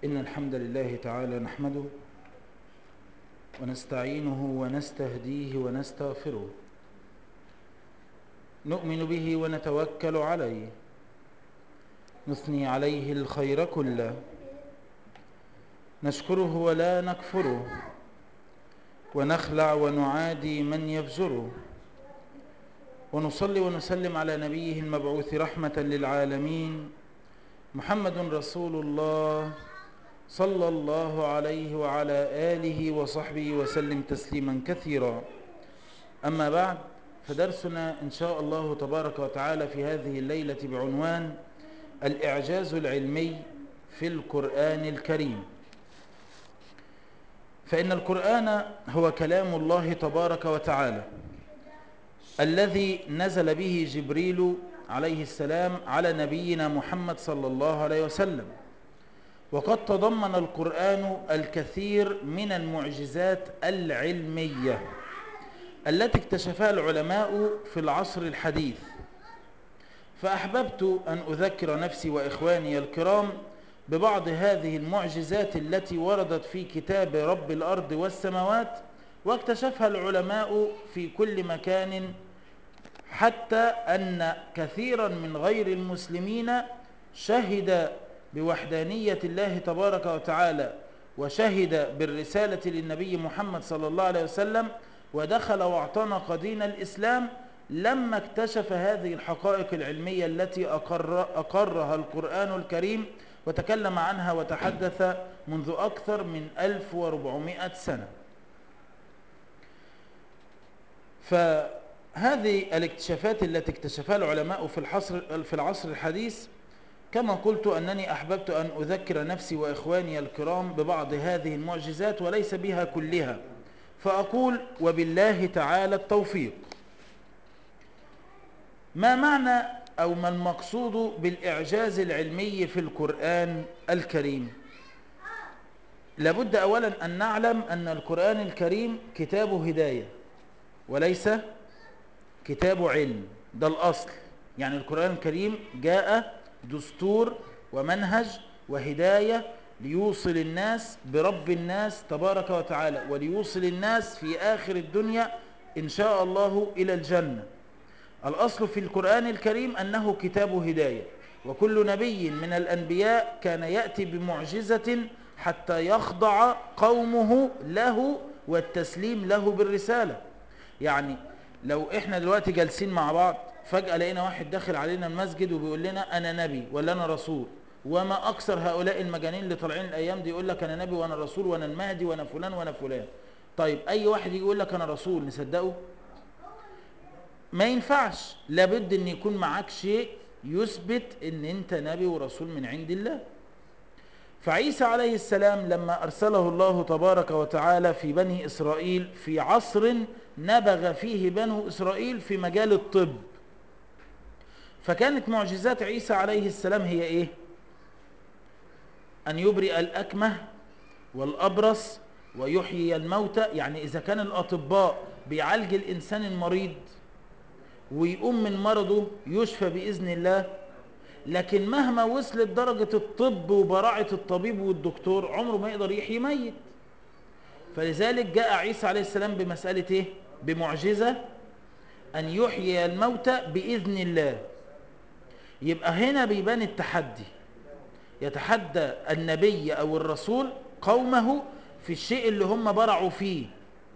إن الحمد لله تعالى نحمده ونستعينه ونستهديه ونستغفره نؤمن به ونتوكل عليه نثني عليه الخير كله نشكره ولا نكفره ونخلع ونعادي من يفجره ونصلي ونسلم على نبيه المبعوث رحمة للعالمين محمد رسول الله صلى الله عليه وعلى آله وصحبه وسلم تسليما كثيرا أما بعد فدرسنا إن شاء الله تبارك وتعالى في هذه الليلة بعنوان الإعجاز العلمي في القرآن الكريم فإن القرآن هو كلام الله تبارك وتعالى الذي نزل به جبريل عليه السلام على نبينا محمد صلى الله عليه وسلم وقد تضمن القرآن الكثير من المعجزات العلمية التي اكتشفها العلماء في العصر الحديث فأحببت أن أذكر نفسي وإخواني الكرام ببعض هذه المعجزات التي وردت في كتاب رب الأرض والسماوات واكتشفها العلماء في كل مكان حتى أن كثيرا من غير المسلمين شهد بوحدانية الله تبارك وتعالى وشهد بالرسالة للنبي محمد صلى الله عليه وسلم ودخل واعتنق دين الإسلام لما اكتشف هذه الحقائق العلمية التي أقر أقرها القرآن الكريم وتكلم عنها وتحدث منذ أكثر من 1400 سنة فهذه الاكتشافات التي اكتشفها العلماء في العصر, في العصر الحديث كما قلت أنني أحببت أن أذكر نفسي وإخواني الكرام ببعض هذه المعجزات وليس بها كلها فأقول وبالله تعالى التوفيق ما معنى أو ما المقصود بالإعجاز العلمي في القرآن الكريم لابد أولا أن نعلم أن القرآن الكريم كتاب هداية وليس كتاب علم ده الأصل يعني القرآن الكريم جاء دستور ومنهج وهداية ليوصل الناس برب الناس تبارك وتعالى وليوصل الناس في آخر الدنيا إن شاء الله إلى الجنة الأصل في القرآن الكريم أنه كتاب هداية وكل نبي من الأنبياء كان يأتي بمعجزة حتى يخضع قومه له والتسليم له بالرسالة يعني لو احنا دلوقتي جالسين مع بعض فجأة لقينا واحد داخل علينا المسجد وبيقول لنا أنا نبي ولا أنا رسول وما أكثر هؤلاء المجانين اللي طالعين الأيام دي يقول لك أنا نبي وأنا رسول وأنا المهدي وأنا فلان وأنا فلان طيب أي واحد يجي يقول لك أنا رسول نصدقه ما ينفعش لابد أن يكون معاك شيء يثبت أن أنت نبي ورسول من عند الله فعيسى عليه السلام لما أرسله الله تبارك وتعالى في بني إسرائيل في عصر نبغ فيه بنو إسرائيل في مجال الطب فكانت معجزات عيسى عليه السلام هي إيه أن يبرئ الأكمه والأبرص ويحيي الموتى يعني إذا كان الأطباء بيعالج الإنسان المريض ويقوم من مرضه يشفى بإذن الله لكن مهما وصلت درجة الطب وبراعة الطبيب والدكتور عمره ما يقدر يحيي ميت فلذلك جاء عيسى عليه السلام بمسألة إيه؟ بمعجزة أن يحيي الموتى بإذن الله يبقى هنا بيبان التحدي يتحدى النبي أو الرسول قومه في الشيء اللي هم برعوا فيه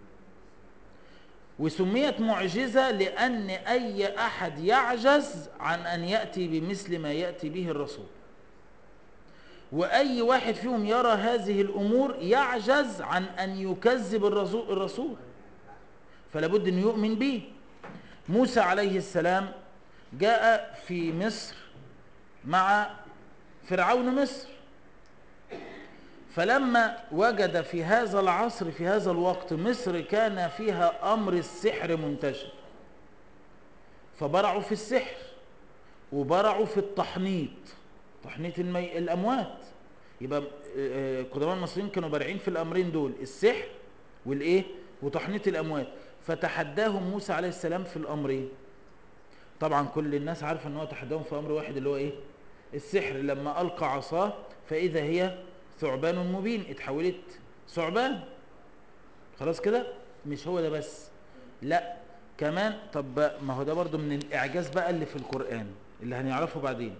وسميت معجزة لأن أي أحد يعجز عن أن يأتي بمثل ما يأتي به الرسول وأي واحد فيهم يرى هذه الأمور يعجز عن أن يكذب الرسول, الرسول فلابد أن يؤمن به موسى عليه السلام جاء في مصر مع فرعون مصر فلما وجد في هذا العصر في هذا الوقت مصر كان فيها أمر السحر منتشر فبرعوا في السحر وبرعوا في التحنيط تحنيط المي... الأموات يبقى قدماء المصريين كانوا بارعين في الأمرين دول السحر والإيه وتحنيط الأموات فتحداهم موسى عليه السلام في الأمرين طبعا كل الناس عارفة ان هو تحداهم في أمر واحد اللي هو إيه السحر لما ألقى عصاه فإذا هي ثعبان مبين اتحولت ثعبان خلاص كده مش هو ده بس لا كمان طب ما هو ده برضو من الاعجاز بقى اللي في القرآن اللي هنعرفه بعدين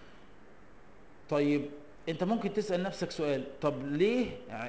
طيب انت ممكن تسأل نفسك سؤال طب ليه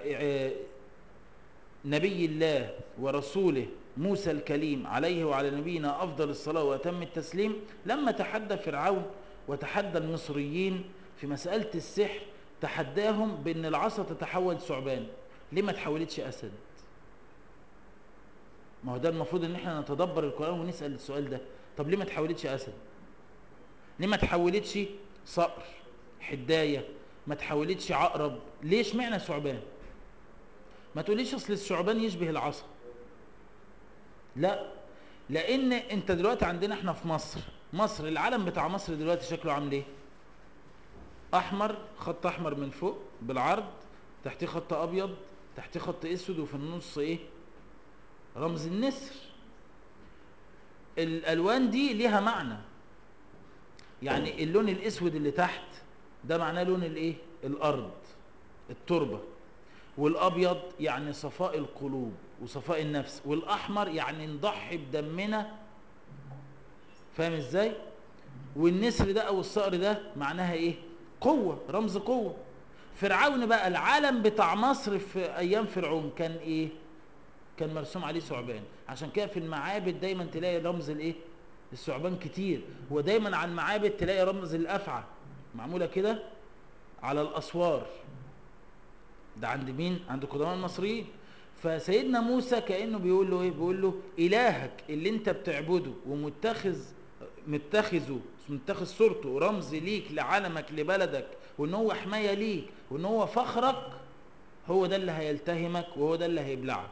نبي الله ورسوله موسى الكليم عليه وعلى نبينا أفضل الصلاة وأتم التسليم لما تحدى فرعون وتحدى المصريين في مسألة السحر تحداهم بأن العصا تتحول ثعبان ليه ما تحولتش أسد ما هو ده المفروض ان احنا نتدبر القرآن ونسأل السؤال ده طب ليه ما تحولتش أسد ليه ما تحولتش صقر حداية ما تحولتش عقرب ليش معنى ثعبان ما تقوليش اصل الثعبان يشبه العصا لا لان انت دلوقتي عندنا احنا في مصر مصر العلم بتاع مصر دلوقتي شكله عامل ايه احمر خط احمر من فوق بالعرض تحتيه خط ابيض تحتيه خط اسود وفي النص ايه رمز النسر الالوان دي ليها معنى يعني اللون الاسود اللي تحت ده معناه لون الايه الارض التربه والابيض يعني صفاء القلوب وصفاء النفس والاحمر يعني نضحي بدمنا فاهم ازاي والنسر ده او الصقر ده معناها ايه قوة رمز قوة فرعون بقى العالم بتاع مصر في ايام فرعون كان ايه كان مرسوم عليه ثعبان عشان كده في المعابد دايما تلاقي رمز الايه الثعبان كتير ودايما على المعابد تلاقي رمز الافعى معمولة كده على الاسوار ده عند مين عند قدماء المصريين فسيدنا موسى كانه بيقول له ايه بيقول له الهك اللي انت بتعبده ومتخذ متخذه متخذ صورته ورمز ليك لعلمك لبلدك وان هو حمايه ليك وان هو فخرك هو ده اللي هيلتهمك وهو ده اللي هيبلعك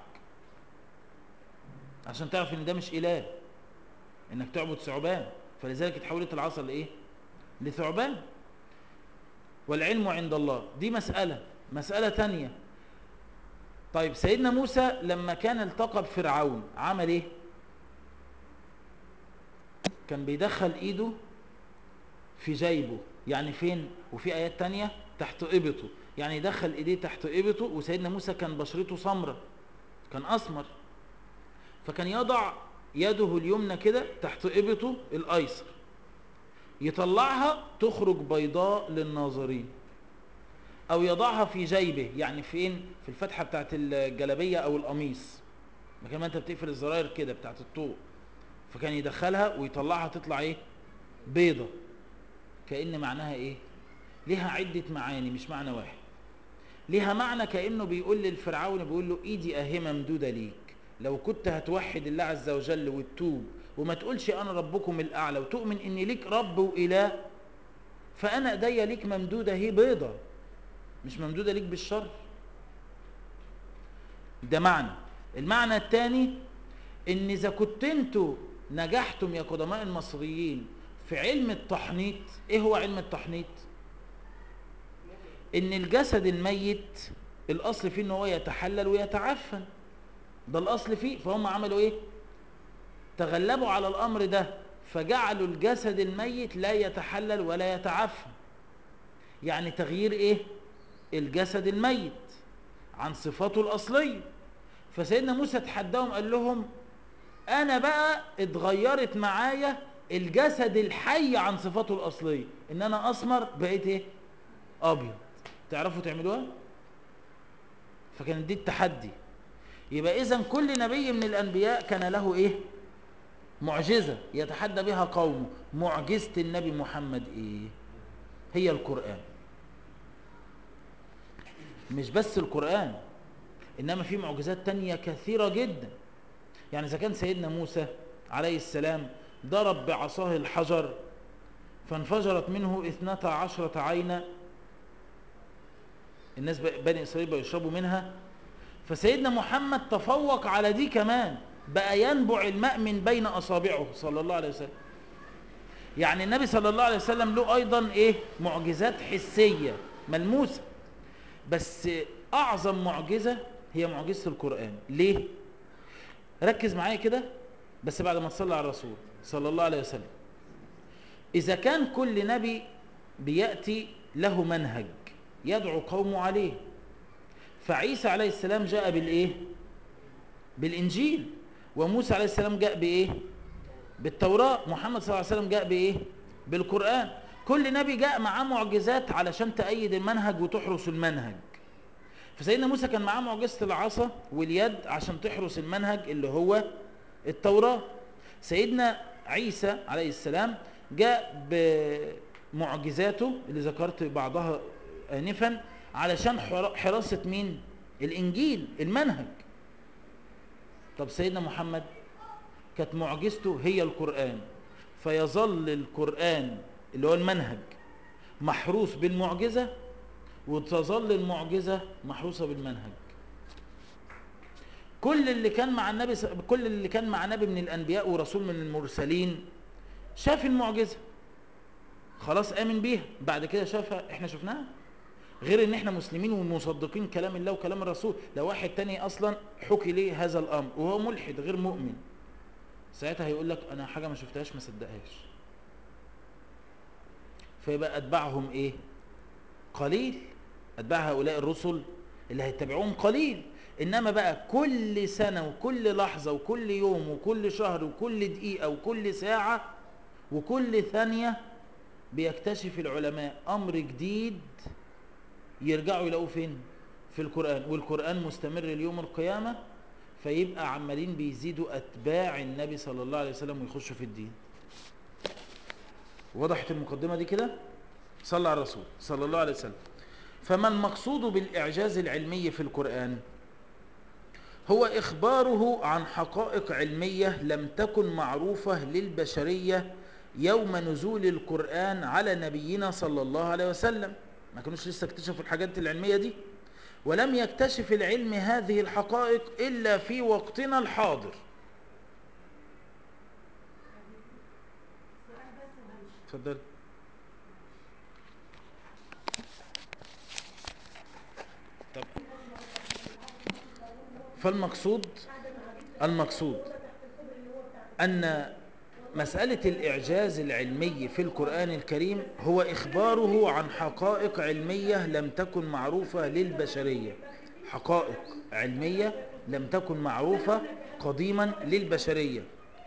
عشان تعرف ان ده مش اله انك تعبد ثعبان فلذلك اتحولت العصا لايه لثعبان والعلم عند الله دي مسألة مسألة تانية طيب سيدنا موسى لما كان التقى بفرعون عمل ايه كان بيدخل ايده في جيبه يعني فين وفي ايات تانية تحت ابطه يعني يدخل ايديه تحت ابطه وسيدنا موسى كان بشرته سمرة كان اسمر فكان يضع يده اليمنى كده تحت ابطه الايسر يطلعها تخرج بيضاء للناظرين او يضعها في جيبه يعني فين في الفتحة بتاعت الجلبية او القميص مكان ما انت بتقفل الزراير كده بتاعت الطوق فكان يدخلها ويطلعها تطلع ايه بيضة كأن معناها ايه ليها عدة معاني مش معنى واحد ليها معنى كأنه بيقول للفرعون بيقول له ايدي اهي ممدودة ليك لو كنت هتوحد الله عز وجل وتتوب وما تقولش انا ربكم الاعلى وتؤمن ان ليك رب واله فانا ايديا ليك ممدودة هي بيضة مش ممدودة ليك بالشر ده معنى المعنى الثاني ان اذا كنت انتوا نجحتم يا قدماء المصريين في علم التحنيط ايه هو علم التحنيط ان الجسد الميت الاصل فيه ان هو يتحلل ويتعفن ده الاصل فيه فهم عملوا ايه تغلبوا على الامر ده فجعلوا الجسد الميت لا يتحلل ولا يتعفن يعني تغيير ايه الجسد الميت عن صفاته الاصليه فسيدنا موسى تحداهم قال لهم انا بقى اتغيرت معايا الجسد الحي عن صفاته الاصليه ان انا اسمر بقيت ايه ابيض تعرفوا تعملوها فكان دي التحدي يبقى اذا كل نبي من الانبياء كان له ايه معجزه يتحدى بها قومه معجزه النبي محمد ايه هي القران مش بس القران انما في معجزات تانية كثيره جدا يعني اذا كان سيدنا موسى عليه السلام ضرب بعصاه الحجر فانفجرت منه اثنتا عشرة عينا الناس بني اسرائيل بيشربوا منها فسيدنا محمد تفوق على دي كمان بقى ينبع الماء من بين اصابعه صلى الله عليه وسلم يعني النبي صلى الله عليه وسلم له ايضا ايه معجزات حسيه ملموسه بس اعظم معجزه هي معجزه القران ليه ركز معايا كده بس بعد ما تصلي على الرسول صلى الله عليه وسلم اذا كان كل نبي بياتي له منهج يدعو قومه عليه فعيسى عليه السلام جاء بالايه بالانجيل وموسى عليه السلام جاء بايه بالتوراة محمد صلى الله عليه وسلم جاء بايه بالقرآن كل نبي جاء معاه معجزات علشان تأيد المنهج وتحرس المنهج فسيدنا موسى كان معاه معجزة العصا واليد عشان تحرس المنهج اللي هو التوراة سيدنا عيسى عليه السلام جاء بمعجزاته اللي ذكرت بعضها آنفا علشان حراسة مين الإنجيل المنهج طب سيدنا محمد كانت معجزته هي القرآن فيظل القرآن اللي هو المنهج محروس بالمعجزة وتظل المعجزة محروسة بالمنهج كل اللي كان مع النبي كل اللي كان مع نبي من الأنبياء ورسول من المرسلين شاف المعجزة خلاص آمن بيها بعد كده شافها احنا شفناها غير ان احنا مسلمين ومصدقين كلام الله وكلام الرسول لو واحد تاني اصلا حكي ليه هذا الامر وهو ملحد غير مؤمن ساعتها هيقول لك انا حاجه ما شفتهاش ما صدقهاش فيبقى اتباعهم ايه قليل اتباع هؤلاء الرسل اللي هيتبعوهم قليل انما بقى كل سنه وكل لحظه وكل يوم وكل شهر وكل دقيقه وكل ساعه وكل ثانيه بيكتشف العلماء امر جديد يرجعوا يلاقوه فين في القرآن والقرآن مستمر ليوم القيامة فيبقى عمالين بيزيدوا أتباع النبي صلى الله عليه وسلم ويخشوا في الدين وضحت المقدمة دي كده صلى على الرسول صلى الله عليه وسلم فما المقصود بالإعجاز العلمي في القرآن هو إخباره عن حقائق علمية لم تكن معروفة للبشرية يوم نزول القرآن على نبينا صلى الله عليه وسلم ما كانوش لسه اكتشفوا الحاجات العلمية دي ولم يكتشف العلم هذه الحقائق إلا في وقتنا الحاضر تفضل طب فالمقصود المقصود أن مسألة الإعجاز العلمي في القرآن الكريم هو إخباره عن حقائق علمية لم تكن معروفة للبشرية حقائق علمية لم تكن معروفة قديما للبشرية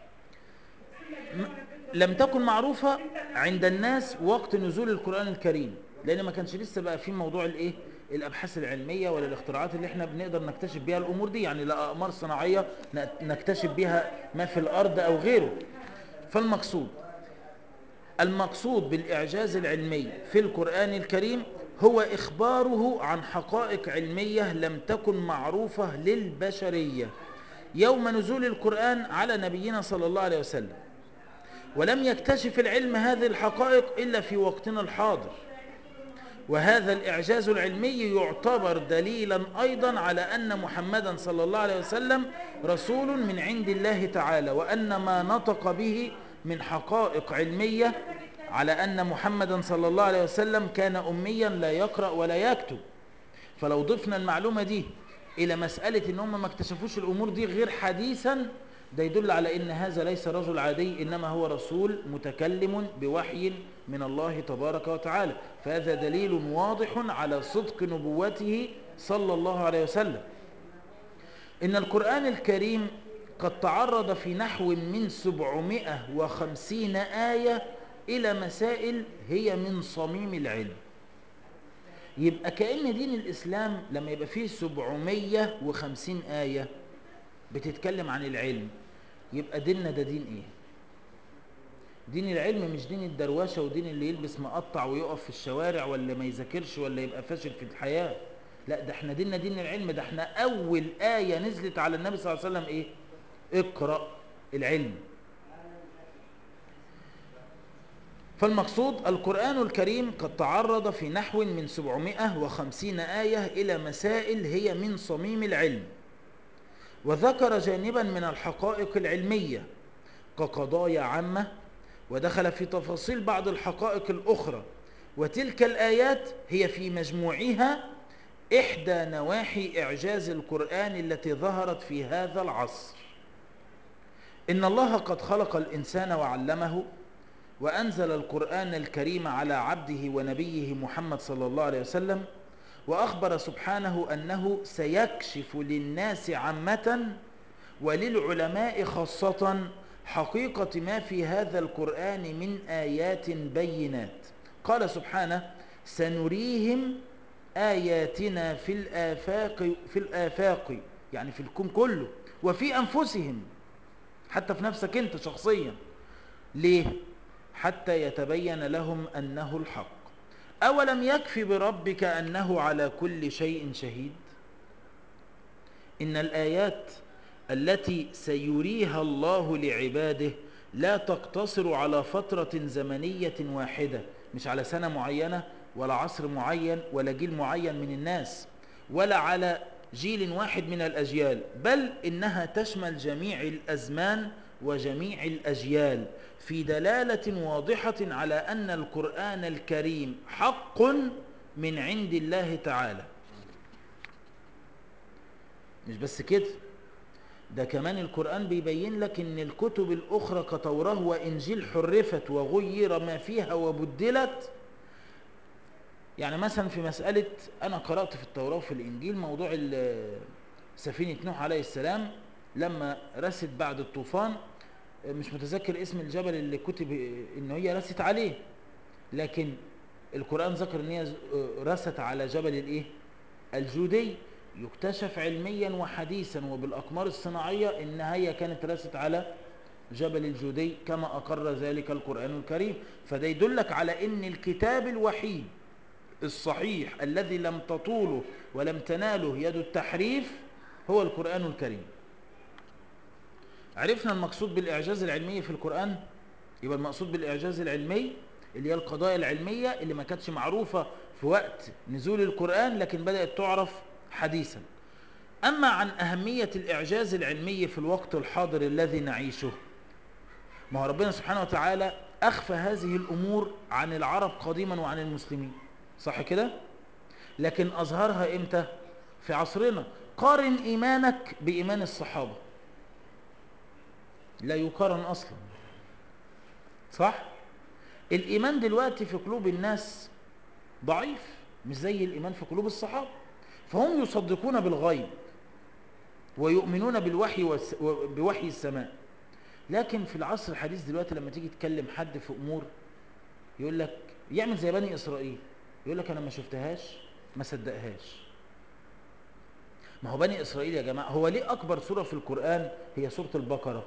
لم تكن معروفة عند الناس وقت نزول القرآن الكريم لأن ما كانش لسه بقى في موضوع الإيه الأبحاث العلمية ولا الاختراعات اللي احنا بنقدر نكتشف بها الأمور دي يعني لا أقمار صناعية نكتشف بها ما في الأرض أو غيره فالمقصود المقصود بالإعجاز العلمي في القرآن الكريم هو إخباره عن حقائق علمية لم تكن معروفة للبشرية يوم نزول القرآن على نبينا صلى الله عليه وسلم ولم يكتشف العلم هذه الحقائق إلا في وقتنا الحاضر وهذا الإعجاز العلمي يعتبر دليلا أيضا على أن محمدا صلى الله عليه وسلم رسول من عند الله تعالى وأن ما نطق به من حقائق علمية على أن محمدا صلى الله عليه وسلم كان أميا لا يقرأ ولا يكتب فلو ضفنا المعلومة دي إلى مسألة إن هم ما اكتشفوش الأمور دي غير حديثا ده يدل على ان هذا ليس رجل عادي انما هو رسول متكلم بوحي من الله تبارك وتعالى فهذا دليل واضح على صدق نبوته صلى الله عليه وسلم ان القرآن الكريم قد تعرض في نحو من 750 آية إلى مسائل هي من صميم العلم يبقى كأن دين الإسلام لما يبقى فيه 750 آية بتتكلم عن العلم يبقى ديننا ده دين ايه دين العلم مش دين الدروشه ودين اللي يلبس مقطع ويقف في الشوارع ولا ما يذاكرش ولا يبقى فاشل في الحياه لا ده احنا ديننا دين العلم ده احنا اول ايه نزلت على النبي صلى الله عليه وسلم ايه اقرا العلم فالمقصود القرآن الكريم قد تعرض في نحو من 750 آية إلى مسائل هي من صميم العلم وذكر جانبا من الحقائق العلمية كقضايا عامة ودخل في تفاصيل بعض الحقائق الأخرى وتلك الآيات هي في مجموعها إحدى نواحي إعجاز القرآن التي ظهرت في هذا العصر إن الله قد خلق الإنسان وعلمه وأنزل القرآن الكريم على عبده ونبيه محمد صلى الله عليه وسلم وأخبر سبحانه أنه سيكشف للناس عامة وللعلماء خاصة حقيقة ما في هذا القرآن من آيات بينات قال سبحانه سنريهم آياتنا في الآفاق في الآفاق يعني في الكون كله وفي أنفسهم حتى في نفسك أنت شخصيا ليه؟ حتى يتبين لهم أنه الحق أولم يكفي بربك أنه على كل شيء شهيد إن الآيات التي سيريها الله لعباده لا تقتصر على فترة زمنية واحدة مش على سنة معينة ولا عصر معين ولا جيل معين من الناس ولا على جيل واحد من الأجيال بل إنها تشمل جميع الأزمان وجميع الأجيال في دلالة واضحة على أن القرآن الكريم حق من عند الله تعالى مش بس كده ده كمان القرآن بيبين لك ان الكتب الأخرى كتوراه وإنجيل حرفت وغير ما فيها وبدلت يعني مثلا في مسألة أنا قرأت في التوراة وفي الإنجيل موضوع سفينة نوح عليه السلام لما رست بعد الطوفان مش متذكر اسم الجبل اللي كتب ان هي رست عليه لكن القرآن ذكر ان هي رست على جبل الايه الجودي يكتشف علميا وحديثا وبالأقمار الصناعية انها هي كانت رست على جبل الجودي كما أقر ذلك القرآن الكريم فده يدلك على ان الكتاب الوحيد الصحيح الذي لم تطوله ولم تناله يد التحريف هو القرآن الكريم عرفنا المقصود بالإعجاز العلمي في القرآن يبقى المقصود بالإعجاز العلمي اللي هي القضايا العلمية اللي ما كانتش معروفة في وقت نزول القرآن لكن بدأت تعرف حديثا أما عن أهمية الإعجاز العلمي في الوقت الحاضر الذي نعيشه ما هو ربنا سبحانه وتعالى أخفى هذه الأمور عن العرب قديما وعن المسلمين صح كده؟ لكن أظهرها إمتى؟ في عصرنا قارن إيمانك بإيمان الصحابة لا يقارن أصلا صح؟ الإيمان دلوقتي في قلوب الناس ضعيف مش زي الإيمان في قلوب الصحابة فهم يصدقون بالغيب ويؤمنون بالوحي والس... بوحي السماء لكن في العصر الحديث دلوقتي لما تيجي تكلم حد في أمور يقول لك يعمل زي بني إسرائيل يقول لك أنا ما شفتهاش ما صدقهاش ما هو بني إسرائيل يا جماعة هو ليه أكبر سورة في القرآن هي سورة البقرة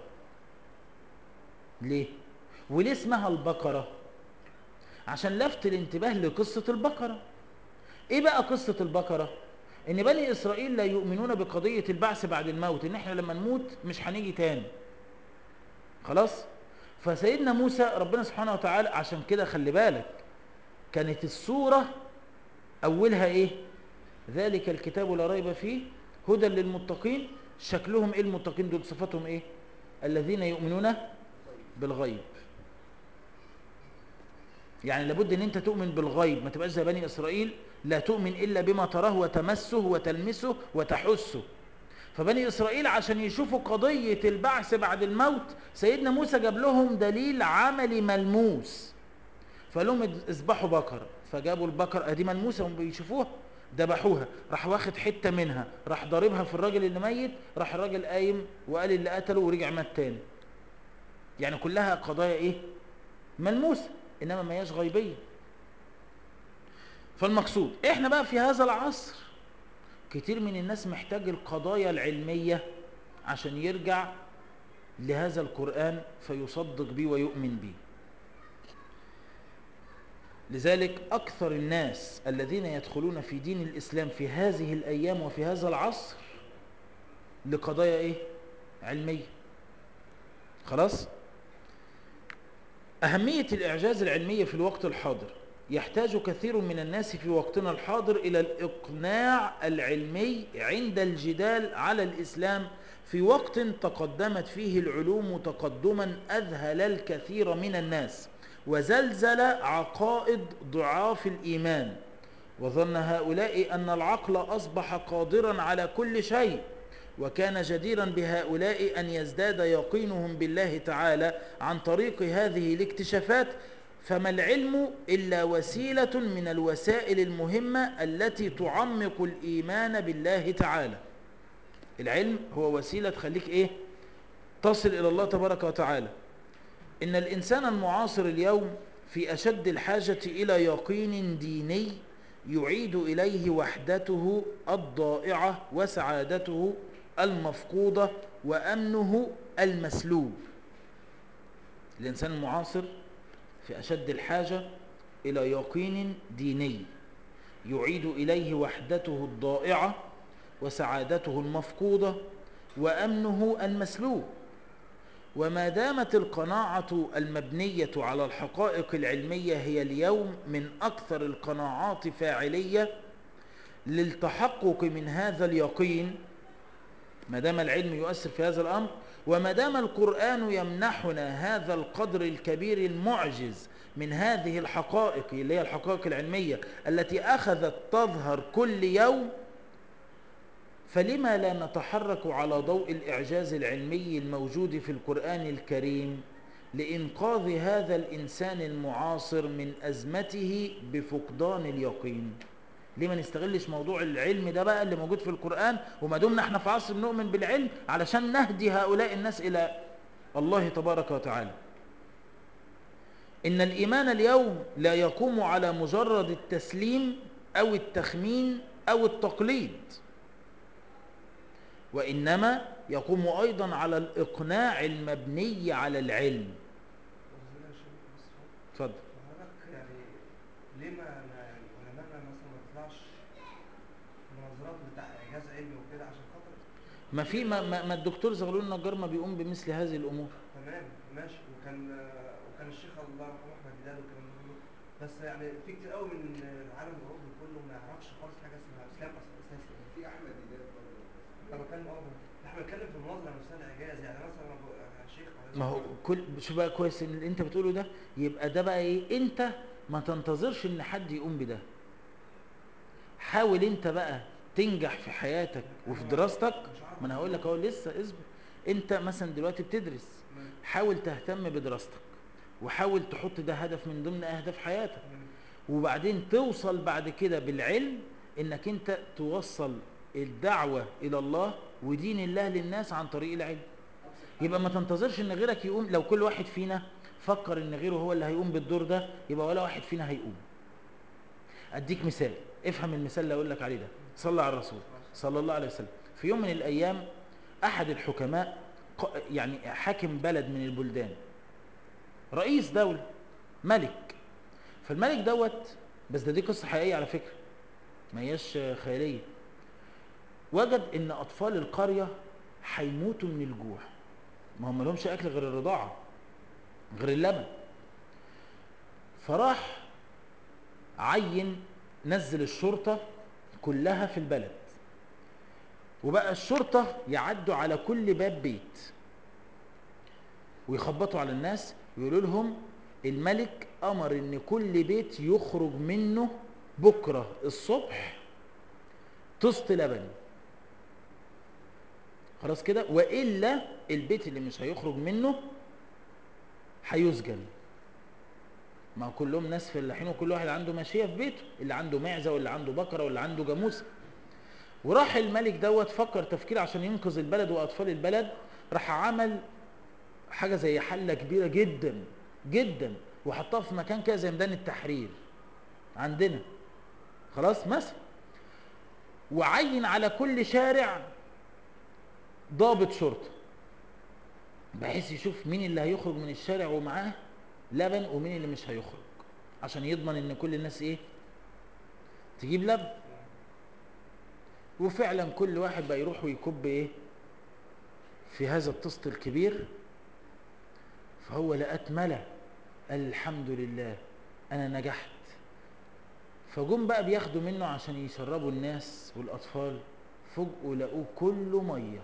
ليه وليه اسمها البقرة عشان لفت الانتباه لقصة البقرة ايه بقى قصة البقرة ان بني اسرائيل لا يؤمنون بقضية البعث بعد الموت ان احنا لما نموت مش هنيجي تاني خلاص فسيدنا موسى ربنا سبحانه وتعالى عشان كده خلي بالك كانت السورة اولها ايه ذلك الكتاب لا ريب فيه هدى للمتقين شكلهم ايه المتقين دول صفاتهم ايه الذين يؤمنون بالغيب يعني لابد ان انت تؤمن بالغيب ما تبقاش زي بني اسرائيل لا تؤمن الا بما تراه وتمسه وتلمسه وتحسه فبني اسرائيل عشان يشوفوا قضية البعث بعد الموت سيدنا موسى جاب لهم دليل عملي ملموس فقال لهم اذبحوا بقرة فجابوا البقرة دي ملموسة هم بيشوفوها ذبحوها راح واخد حتة منها راح ضاربها في الراجل اللي ميت راح الراجل قايم وقال اللي قتله ورجع مات تاني يعني كلها قضايا ايه ملموسة انما ما هياش غيبية فالمقصود احنا بقى في هذا العصر كتير من الناس محتاج القضايا العلمية عشان يرجع لهذا القرآن فيصدق به ويؤمن به لذلك أكثر الناس الذين يدخلون في دين الإسلام في هذه الأيام وفي هذا العصر لقضايا إيه؟ علمية خلاص؟ أهمية الإعجاز العلمي في الوقت الحاضر يحتاج كثير من الناس في وقتنا الحاضر إلى الإقناع العلمي عند الجدال على الإسلام في وقت تقدمت فيه العلوم تقدما أذهل الكثير من الناس وزلزل عقائد ضعاف الإيمان وظن هؤلاء أن العقل أصبح قادرا على كل شيء وكان جديرا بهؤلاء أن يزداد يقينهم بالله تعالى عن طريق هذه الاكتشافات فما العلم إلا وسيلة من الوسائل المهمة التي تعمق الإيمان بالله تعالى العلم هو وسيلة تخليك إيه تصل إلى الله تبارك وتعالى إن الإنسان المعاصر اليوم في أشد الحاجة إلى يقين ديني يعيد إليه وحدته الضائعة وسعادته المفقودة وأمنه المسلوب الإنسان المعاصر في أشد الحاجة إلى يقين ديني يعيد إليه وحدته الضائعة وسعادته المفقودة وأمنه المسلوب وما دامت القناعة المبنية على الحقائق العلمية هي اليوم من أكثر القناعات فاعلية للتحقق من هذا اليقين ما دام العلم يؤثر في هذا الأمر وما دام القرآن يمنحنا هذا القدر الكبير المعجز من هذه الحقائق اللي هي الحقائق العلمية التي أخذت تظهر كل يوم فلما لا نتحرك على ضوء الإعجاز العلمي الموجود في القرآن الكريم لإنقاذ هذا الإنسان المعاصر من أزمته بفقدان اليقين ليه ما نستغلش موضوع العلم ده بقى اللي موجود في القرآن وما دمنا احنا في عصر نؤمن بالعلم علشان نهدي هؤلاء الناس إلى الله تبارك وتعالى إن الإيمان اليوم لا يقوم على مجرد التسليم أو التخمين أو التقليد وإنما يقوم أيضا على الإقناع المبني على العلم اتفضل حضرتك يعني ليه ما ما يعني علمائنا مثلا ما تطلعش مناظرات بتاع اعجاز علمي وكده عشان خاطر ما في ما, ما, ما الدكتور زغلول النجار ما بيقوم بمثل هذه الأمور تمام ماشي وكان وكان الشيخ الله يرحمه احمد هلال والكلام ده كله بس يعني في كتير قوي من العالم الاوروبي كله ما يعرفش خالص حاجه اسمها اسلام أص- اساسا في احمد هلال برضه انا بتكلم اه احنا بنتكلم في المناظره نفسها الاعجاز يعني مثلا أبو- يا شيخ ما هو كل شو بقى كويس ان اللي انت بتقوله ده يبقى ده بقى ايه انت ما تنتظرش ان حد يقوم بده حاول انت بقى تنجح في حياتك وفي دراستك ما انا هقول لك اهو لسه اصبر انت مثلا دلوقتي بتدرس حاول تهتم بدراستك وحاول تحط ده هدف من ضمن اهداف حياتك وبعدين توصل بعد كده بالعلم انك انت توصل الدعوة الى الله ودين الله للناس عن طريق العلم يبقى ما تنتظرش ان غيرك يقوم لو كل واحد فينا فكر ان غيره هو اللي هيقوم بالدور ده يبقى ولا واحد فينا هيقوم اديك مثال افهم المثال اللي اقول لك عليه ده صلى على الرسول صلى الله عليه وسلم في يوم من الايام احد الحكماء ق- يعني حاكم بلد من البلدان رئيس دولة ملك فالملك دوت بس ده دي قصة حقيقية على فكرة ما هياش خيالية وجد ان اطفال القرية هيموتوا من الجوع ما هم لهمش اكل غير الرضاعة غير اللبن فراح عين نزل الشرطة كلها في البلد وبقى الشرطة يعدوا على كل باب بيت ويخبطوا على الناس ويقولوا لهم الملك امر ان كل بيت يخرج منه بكرة الصبح طست لبن خلاص كده والا البيت اللي مش هيخرج منه هيسجن ما هو كلهم ناس فلاحين وكل واحد عنده ماشيه في بيته اللي عنده معزه واللي عنده بقره واللي عنده جاموسه وراح الملك دوت فكر تفكير عشان ينقذ البلد واطفال البلد راح عمل حاجه زي حله كبيره جدا جدا وحطها في مكان كده زي ميدان التحرير عندنا خلاص مثلا وعين على كل شارع ضابط شرطه بحيث يشوف مين اللي هيخرج من الشارع ومعاه لبن ومين اللي مش هيخرج عشان يضمن ان كل الناس ايه تجيب لبن وفعلا كل واحد بقى يروح ويكب ايه في هذا الطست الكبير فهو لقت ملا قال الحمد لله انا نجحت فجم بقى بياخدوا منه عشان يشربوا الناس والاطفال فوجئوا لقوه كله ميه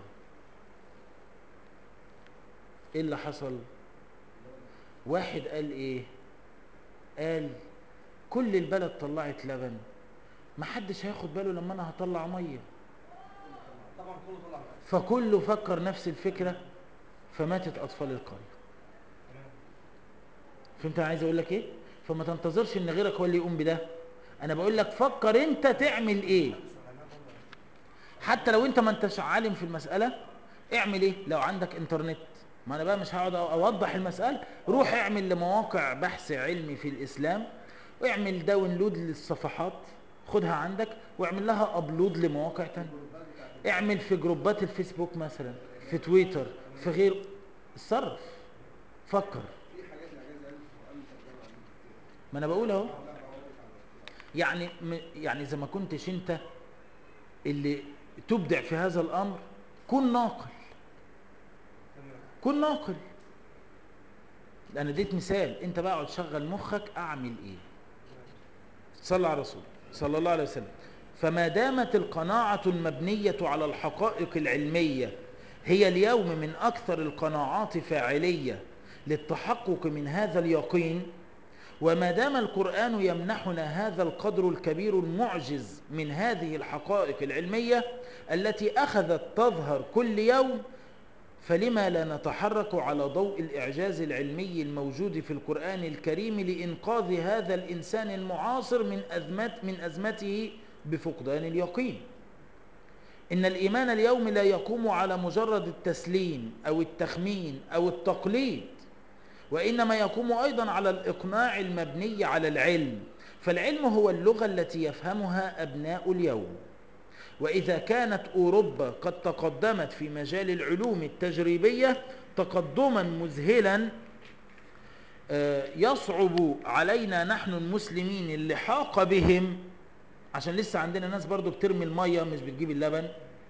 ايه اللي حصل واحد قال ايه قال كل البلد طلعت لبن ما حدش هياخد باله لما انا هطلع ميه طبعا كله طلع معاك فكله فكر نفس الفكره فماتت اطفال القريه تمام فهمت انا عايز اقول لك ايه فما تنتظرش ان غيرك هو اللي يقوم بده انا بقول لك فكر انت تعمل ايه حتى لو انت ما انتش عالم في المسألة اعمل ايه لو عندك انترنت ما انا بقى مش هقعد اوضح المسألة روح اعمل لمواقع بحث علمي في الاسلام واعمل داونلود للصفحات خدها عندك واعمل لها ابلود لمواقع تانية اعمل في جروبات الفيسبوك مثلا في تويتر في غير اتصرف فكر ما انا بقول اهو يعني م- يعني اذا ما كنتش انت اللي تبدع في هذا الامر كن ناقل كن ناقل انا اديت مثال انت بقى اقعد شغل مخك اعمل ايه صلى على الرسول صلى الله عليه وسلم فما دامت القناعة المبنية على الحقائق العلمية هي اليوم من أكثر القناعات فاعلية للتحقق من هذا اليقين وما دام القرآن يمنحنا هذا القدر الكبير المعجز من هذه الحقائق العلمية التي أخذت تظهر كل يوم فلما لا نتحرك على ضوء الإعجاز العلمي الموجود في القرآن الكريم لإنقاذ هذا الإنسان المعاصر من أزمات من أزمته بفقدان اليقين إن الإيمان اليوم لا يقوم على مجرد التسليم أو التخمين أو التقليد وإنما يقوم أيضا على الإقناع المبني على العلم فالعلم هو اللغة التي يفهمها أبناء اليوم وإذا كانت أوروبا قد تقدمت في مجال العلوم التجريبية تقدما مذهلا آه، يصعب علينا نحن المسلمين اللحاق بهم عشان لسه عندنا ناس برضو بترمي المية مش بتجيب اللبن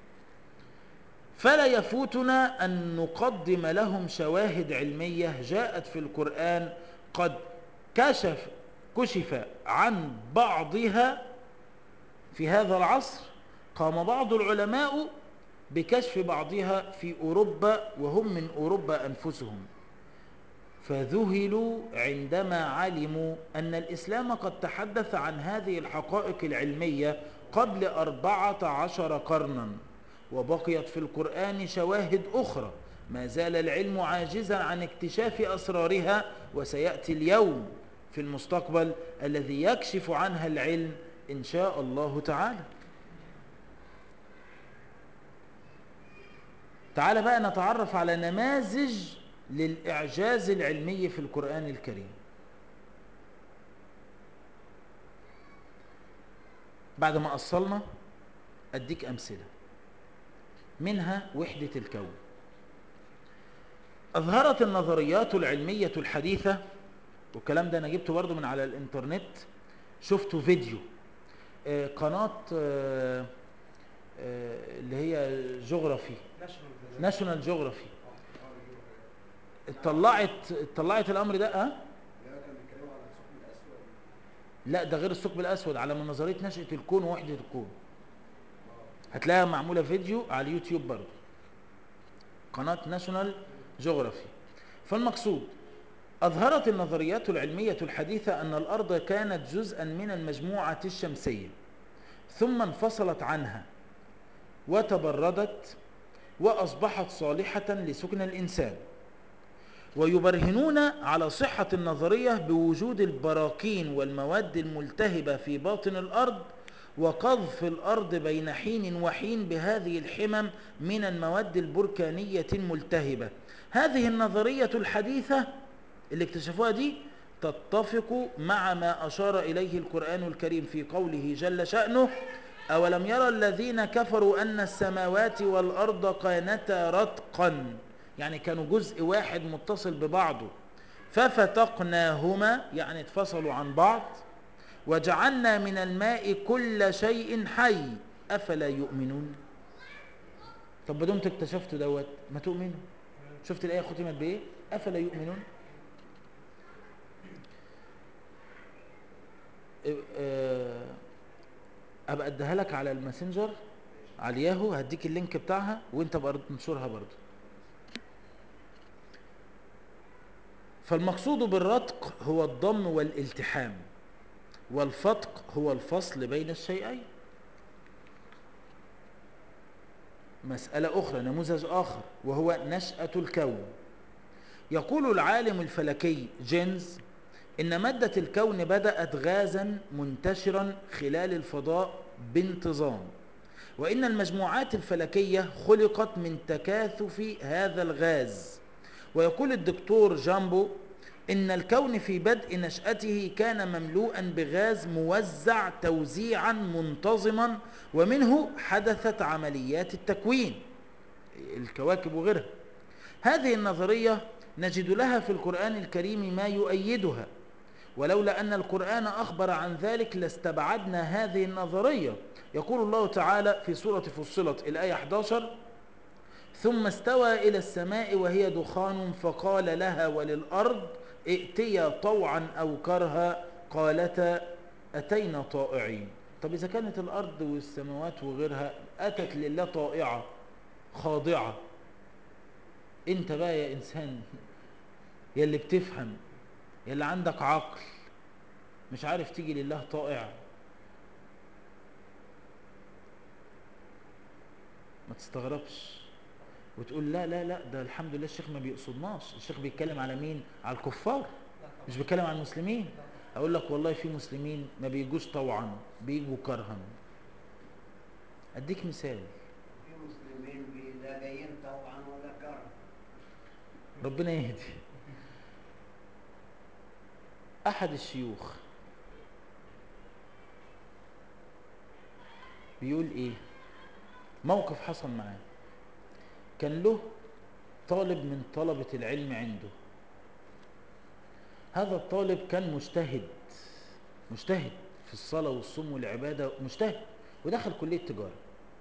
فلا يفوتنا أن نقدم لهم شواهد علمية جاءت في القرآن قد كشف كشف عن بعضها في هذا العصر قام بعض العلماء بكشف بعضها في أوروبا وهم من أوروبا أنفسهم فذهلوا عندما علموا أن الإسلام قد تحدث عن هذه الحقائق العلمية قبل أربعة عشر قرنا وبقيت في القرآن شواهد أخرى ما زال العلم عاجزا عن اكتشاف أسرارها وسيأتي اليوم في المستقبل الذي يكشف عنها العلم إن شاء الله تعالى تعالى بقى نتعرف على نماذج للإعجاز العلمي في القرآن الكريم بعد ما أصلنا أديك أمثلة منها وحدة الكون أظهرت النظريات العلمية الحديثة والكلام ده أنا جبته برضو من على الإنترنت شفته فيديو آه، قناة آه، آه، اللي هي جغرافي ناشونال جغرافي اطلعت اطلعت الامر ده اه لا ده غير الثقب الاسود على من نظريه نشاه الكون ووحده الكون هتلاقيها معموله فيديو على اليوتيوب برضه قناه ناشونال جغرافي فالمقصود اظهرت النظريات العلميه الحديثه ان الارض كانت جزءا من المجموعه الشمسيه ثم انفصلت عنها وتبردت واصبحت صالحه لسكن الانسان ويبرهنون على صحة النظرية بوجود البراكين والمواد الملتهبة في باطن الأرض وقذف الأرض بين حين وحين بهذه الحمم من المواد البركانية الملتهبة هذه النظرية الحديثة اللي اكتشفوها دي تتفق مع ما أشار إليه القرآن الكريم في قوله جل شأنه أولم يرى الذين كفروا أن السماوات والأرض كانتا رتقا يعني كانوا جزء واحد متصل ببعضه ففتقناهما يعني اتفصلوا عن بعض وجعلنا من الماء كل شيء حي أفلا يؤمنون طب بدون اكتشفتوا دوت ما تؤمنوا شفت الآية ختمت بإيه أفلا يؤمنون آه، ابقى اديها لك على الماسنجر على الياهو هديك اللينك بتاعها وانت بقى تنشرها برضه فالمقصود بالرتق هو الضم والالتحام والفتق هو الفصل بين الشيئين مسألة أخرى نموذج آخر وهو نشأة الكون يقول العالم الفلكي جينز إن مادة الكون بدأت غازا منتشرا خلال الفضاء بانتظام وإن المجموعات الفلكية خلقت من تكاثف هذا الغاز ويقول الدكتور جامبو إن الكون في بدء نشأته كان مملوءا بغاز موزع توزيعا منتظما ومنه حدثت عمليات التكوين الكواكب وغيرها هذه النظرية نجد لها في القرآن الكريم ما يؤيدها ولولا أن القرآن أخبر عن ذلك لاستبعدنا هذه النظرية يقول الله تعالى في سورة فصلت الآية 11 ثم استوى إلى السماء وهي دخان فقال لها وللأرض ائتيا طوعا أو كرها قالتا أتينا طائعين طب إذا كانت الأرض والسماوات وغيرها أتت لله طائعة خاضعة انت بقى يا إنسان يا اللي بتفهم يا اللي عندك عقل مش عارف تيجي لله طائع ما تستغربش وتقول لا لا لا ده الحمد لله الشيخ ما بيقصدناش الشيخ بيتكلم على مين على الكفار مش بيتكلم على المسلمين اقول لك والله في مسلمين ما بيجوش طوعا بيجوا كرها اديك مثال في مسلمين بي- لا جايين طوعا ولا كرها ربنا يهدي احد الشيوخ بيقول ايه موقف حصل معاه كان له طالب من طلبة العلم عنده هذا الطالب كان مجتهد مجتهد في الصلاة والصوم والعبادة مجتهد ودخل كلية تجارة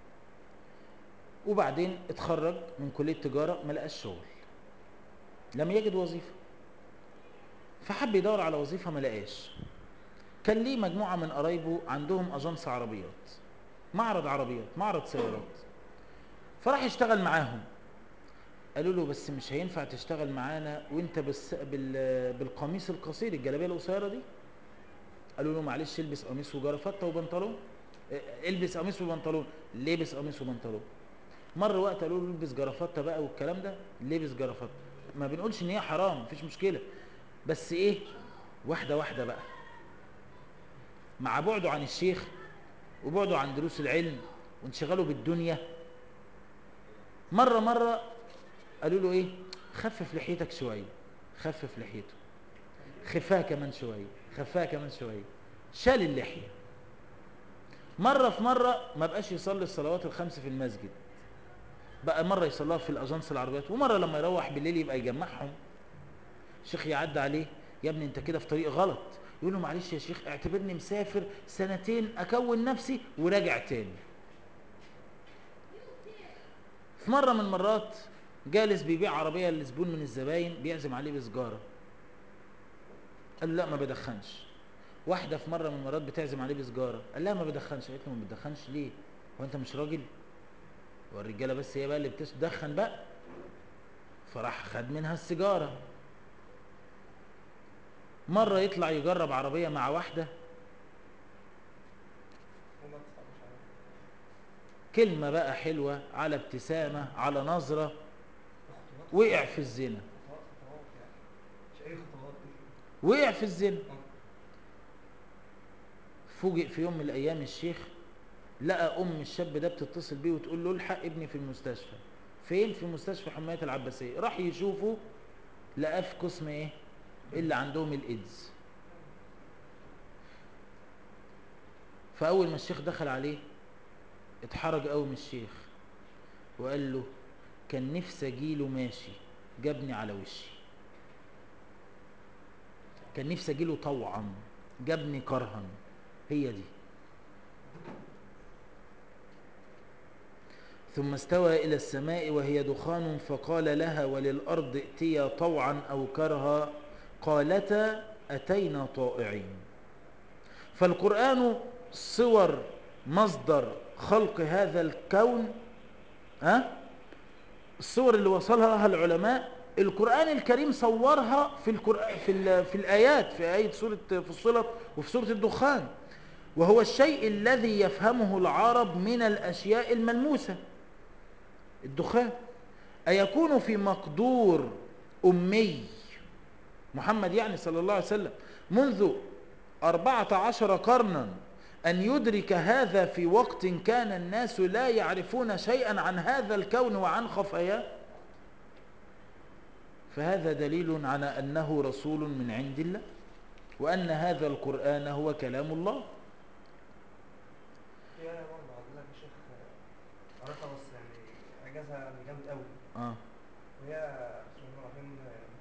وبعدين اتخرج من كلية تجارة ما لقاش شغل لم يجد وظيفة فحب يدور على وظيفة ما لقاش كان ليه مجموعة من قرايبه عندهم أجنس عربيات معرض عربيات معرض سيارات فراح يشتغل معاهم قالوا له بس مش هينفع تشتغل معانا وانت بس بال بالقميص القصير الجلابيه القصيره دي قالوا له معلش البس قميص وجرافته وبنطلون اه، البس قميص وبنطلون لبس قميص وبنطلون مر وقت قالوا له البس جرافته بقى والكلام ده لبس جرافته ما بنقولش ان هي حرام مفيش مشكله بس ايه واحده واحده بقى مع بعده عن الشيخ وبعده عن دروس العلم وانشغاله بالدنيا مرة مرة قالوا له ايه خفف لحيتك شوية خفف لحيته خفاها كمان شوية خفاها كمان شوية شال اللحية مرة في مرة ما بقاش يصلي الصلوات الخمس في المسجد بقى مرة يصليها في الأجنس العربيات ومرة لما يروح بالليل يبقى يجمعهم الشيخ يعدي عليه يا ابني انت كده في طريق غلط يقول له معلش يا شيخ اعتبرني مسافر سنتين اكون نفسي وراجع تاني في مرة من المرات جالس بيبيع عربية لزبون من الزباين بيعزم عليه بسجارة قال له لا ما بدخنش واحدة في مرة من المرات بتعزم عليه بسجارة قال لها ما بدخنش قالت له ما بتدخنش ليه هو انت مش راجل والرجالة بس هي بقى اللي بتدخن بقى فراح خد منها السيجارة مرة يطلع يجرب عربية مع واحدة وما تصعبش عليا كلمة بقى حلوة على ابتسامة على نظرة خطوات وقع في الزنا خطوات خطوات يعني مش اي خطوات دي وقع في الزنا فوجئ في يوم من الايام الشيخ لقى ام الشاب ده بتتصل بيه وتقول له الحق ابني في المستشفى فين في مستشفى حمايه العباسيه راح يشوفه لقاه في قسم ايه اللي عندهم الايدز فاول ما الشيخ دخل عليه اتحرج قوي من الشيخ وقال له كان نفسي اجيله ماشي جابني على وشي كان نفسي اجيله طوعا جابني كرها هي دي ثم استوى إلى السماء وهي دخان فقال لها وللأرض ائتيا طوعا أو كرها قالتا أتينا طائعين فالقرآن صور مصدر خلق هذا الكون ها الصور اللي وصلها لها العلماء القرآن الكريم صورها في القرآن في, ال- في الآيات في آية سورة فصلت وفي سورة الدخان وهو الشيء الذي يفهمه العرب من الأشياء الملموسة الدخان أيكون في مقدور أمي محمد يعني صلى الله عليه وسلم منذ أربعة عشر قرنا أن يدرك هذا في وقت كان الناس لا يعرفون شيئا عن هذا الكون وعن خفاياه فهذا دليل على أنه رسول من عند الله وأن هذا القرآن هو كلام الله في آية برضه عبد الله يا شيخ آه، قريتها بس يعني إعجازها يعني جامد قوي آه. وهي بسم الله الرحمن الرحيم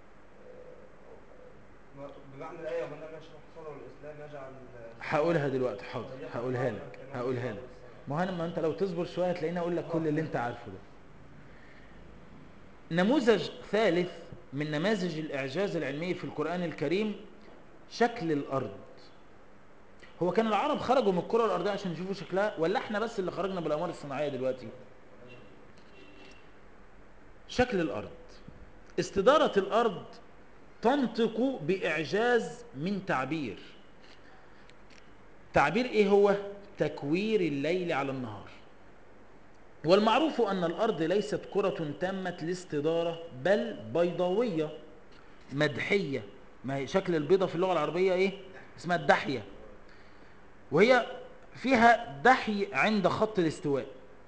آه، آه، بمعنى الآية ومن لم يشرح صدره الإسلام يجعل هقولها دلوقتي حاضر هقولها لك هقولها لك مهنا ما انت لو تصبر شويه هتلاقيني اقول لك كل اللي انت عارفه ده نموذج ثالث من نماذج الاعجاز العلمي في القران الكريم شكل الارض هو كان العرب خرجوا من الكره الارضيه عشان يشوفوا شكلها ولا احنا بس اللي خرجنا بالاقمار الصناعيه دلوقتي شكل الارض استداره الارض تنطق باعجاز من تعبير تعبير ايه هو تكوير الليل على النهار والمعروف ان الارض ليست كرة تامة الاستدارة بل بيضاوية مدحية ما هي شكل البيضة في اللغة العربية ايه اسمها الدحية وهي فيها دحي عند خط الاستواء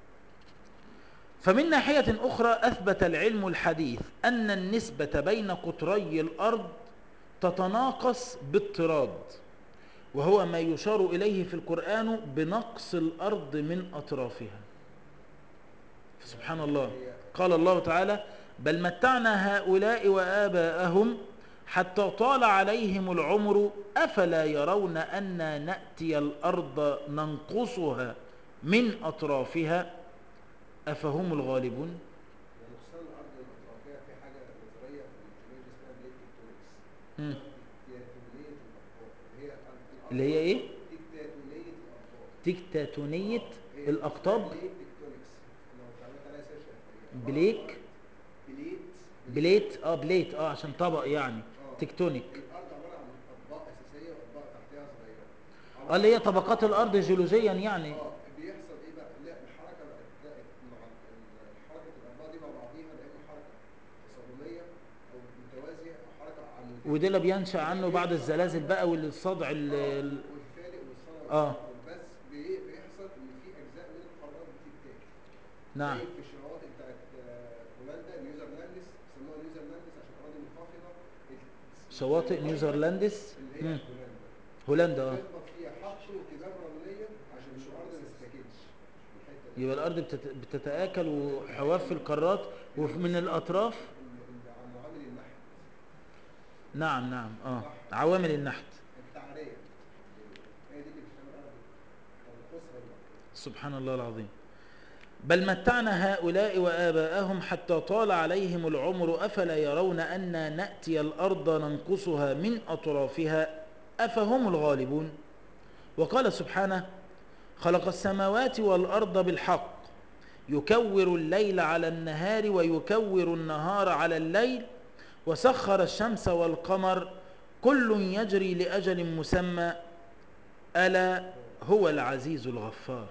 فمن ناحية أخرى أثبت العلم الحديث أن النسبة بين قطري الأرض تتناقص باضطراد وهو ما يشار إليه في القرآن بنقص الأرض من أطرافها سبحان الله قال الله تعالى بل متعنا هؤلاء وآباءهم حتى طال عليهم العمر أفلا يرون أنا نأتي الأرض ننقصها من أطرافها أفهم الغالبون ونقصان الارض الاطرافيه في حاجه نظريه في الجيولوجيا اسمها بليت تكتونكس مم. تكتاتونيه الابطال اللي هي الأرض- اللي هي إيه؟ تكتاتونيه الابطال تكتاتونية الأقطاب بليت تكتونكس لو اتعملت عليها سيرش هتلاقيها. بليك بليت بليت اه بليت اه عشان طبق يعني آه. تكتونيك الارض عباره عن اطباق اساسيه واطباق تحتيه صغيره اه اللي هي طبقات الأرض جيولوجيا يعني اه بيحصل ايه بقى؟ لا الحركه بقت بقت مع ال- حركه الاطباق دي مع بعضيها لا اما حركه تصادميه او متوازيه او حركه عموديه وده اللي بينشأ عنه بعد الزلازل بقى والصدع ال- ال- والفالق والصلع آه. بس بي- بيحصل ان في اجزاء من القارات بتتاكل نعم زي في الشواطئ بتاعت آه، هولندا نيوزرلاندس بيسموها نيوزرلاندس عشان اراضي منخفضه ال- شواطئ زي نيوزرلاندس اللي هي مم. هولندا هولندا اه تخبط فيها حط وتجاب رمليه عشان الارض ما تتاكلش الحته دي يبقى الأرض بتت- بتتآكل وحواف في القارات ومن الأطراف ال- ال- معامل النحت نعم نعم اه عوامل النحت التعريه هي دي اللي بتخلي الارض تنقصها الارض سبحان الله العظيم بل متعنا هؤلاء وآباءهم حتى طال عليهم العمر أفلا يرون أنا نأتي الأرض ننقصها من أطرافها أفهم الغالبون وقال سبحانه خلق السماوات والأرض بالحق يكور الليل على النهار ويكور النهار على الليل وسخر الشمس والقمر كل يجري لأجل مسمى ألا هو العزيز الغفار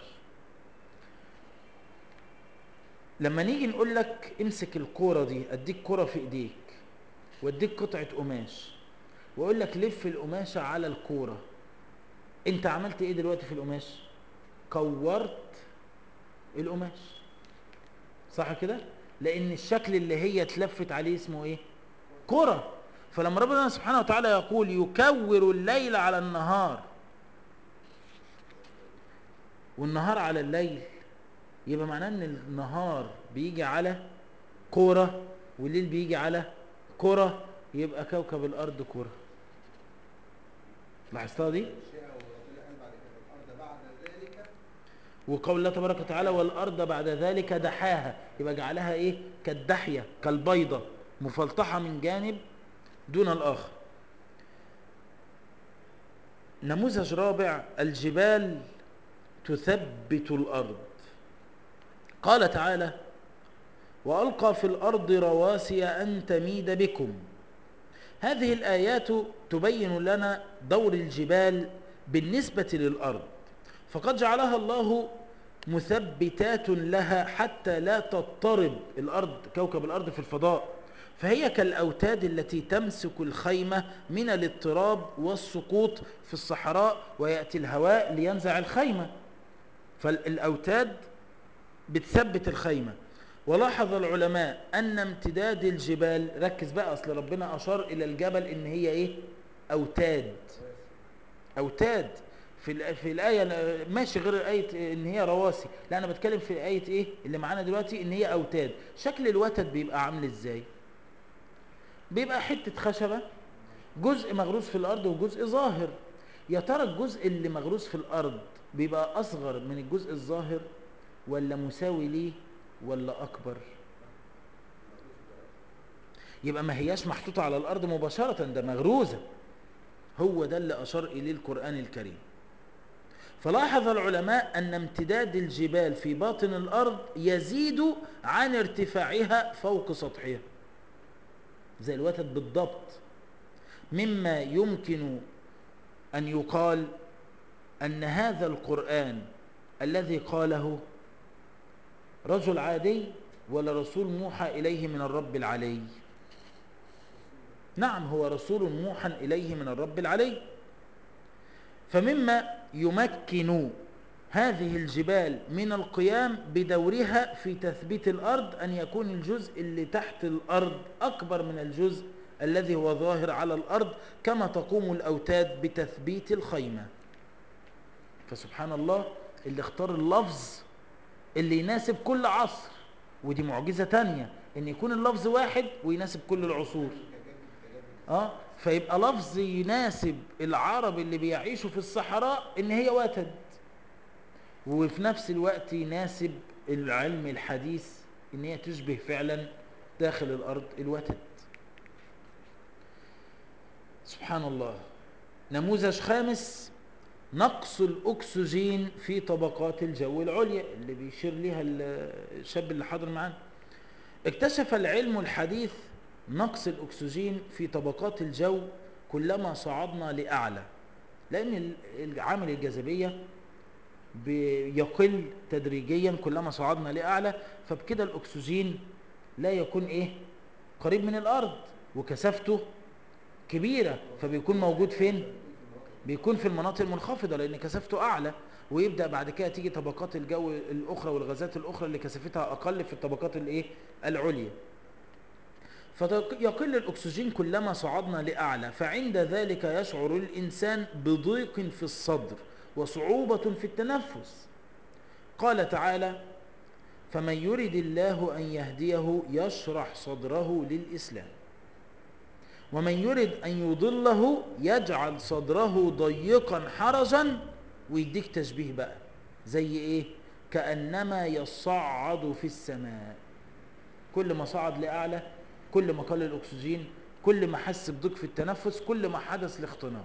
لما نيجي نقول لك امسك الكورة دي اديك كورة في ايديك واديك قطعة قماش واقول لك لف القماشة على الكورة انت عملت ايه دلوقتي في القماش كورت القماش صح كده لان الشكل اللي هي اتلفت عليه اسمه ايه كرة فلما ربنا سبحانه وتعالى يقول يكور الليل على النهار والنهار على الليل يبقى معناه ان النهار بيجي على كرة والليل بيجي على كرة يبقى كوكب الارض كرة لاحظتها دي الشيء وربنا قال بعد كده الارض بعد ذلك وقول الله تبارك وتعالى والارض بعد ذلك دحاها يبقى جعلها ايه كالدحية كالبيضة مفلطحة من جانب دون الاخر نموذج رابع الجبال تثبت الارض قال تعالى والقى في الارض رواسي ان تميد بكم هذه الايات تبين لنا دور الجبال بالنسبه للارض فقد جعلها الله مثبتات لها حتى لا تضطرب الارض كوكب الارض في الفضاء فهي كالأوتاد التي تمسك الخيمة من الاضطراب والسقوط في الصحراء ويأتي الهواء لينزع الخيمة فالأوتاد بتثبت الخيمة ولاحظ العلماء أن امتداد الجبال ركز بقى أصل ربنا أشار إلى الجبل إن هي إيه أوتاد أوتاد في الآ- في الآية أنا ماشي غير آية إن هي رواسي لا أنا بتكلم في آية إيه اللي معانا دلوقتي إن هي أوتاد شكل الوتد بيبقى عامل إزاي بيبقى حتة خشبة جزء مغروس في الأرض وجزء ظاهر يا ترى الجزء اللي مغروس في الأرض بيبقى أصغر من الجزء الظاهر ولا مساوي ليه ولا أكبر يبقى ما هياش محطوطة على الأرض مباشرة ده مغروزة هو ده اللي أشار إليه القرآن الكريم فلاحظ العلماء أن امتداد الجبال في باطن الأرض يزيد عن ارتفاعها فوق سطحها زي الوتد بالضبط مما يمكن أن يقال أن هذا القرآن الذي قاله رجل عادي ولا رسول موحى إليه من الرب العلي نعم هو رسول موحى إليه من الرب العلي فمما يمكن هذه الجبال من القيام بدورها في تثبيت الأرض أن يكون الجزء اللي تحت الأرض أكبر من الجزء الذي هو ظاهر على الأرض كما تقوم الأوتاد بتثبيت الخيمة فسبحان الله اللي اختار اللفظ اللي يناسب كل عصر ودي معجزة تانية ان يكون اللفظ واحد ويناسب كل العصور اه فيبقى لفظ يناسب العرب اللي بيعيشوا في الصحراء ان هي وتد وفي نفس الوقت يناسب العلم الحديث ان هي تشبه فعلا داخل الارض الوتد سبحان الله نموذج خامس نقص الأكسجين في طبقات الجو العليا اللي بيشير ليها الشاب اللي حاضر معانا اكتشف العلم الحديث نقص الأكسجين في طبقات الجو كلما صعدنا لأعلى لأن عامل الجاذبية بيقل تدريجيا كلما صعدنا لأعلى فبكده الأكسجين لا يكون إيه قريب من الأرض وكثافته كبيرة فبيكون موجود فين بيكون في المناطق المنخفضة لأن كثافته أعلى ويبدأ بعد كده تيجي طبقات الجو الأخرى والغازات الأخرى اللي كثافتها أقل في الطبقات الإيه العليا فيقل الأكسجين كلما صعدنا لأعلى فعند ذلك يشعر الإنسان بضيق في الصدر وصعوبة في التنفس قال تعالى فمن يرد الله أن يهديه يشرح صدره للإسلام ومن يرد أن يضله يجعل صدره ضيقا حرجا ويديك تشبيه بقى زي إيه كأنما يصعد في السماء كل ما صعد لأعلى كل ما قل الأكسجين كل ما حس بضيق في التنفس كل ما حدث الاختناق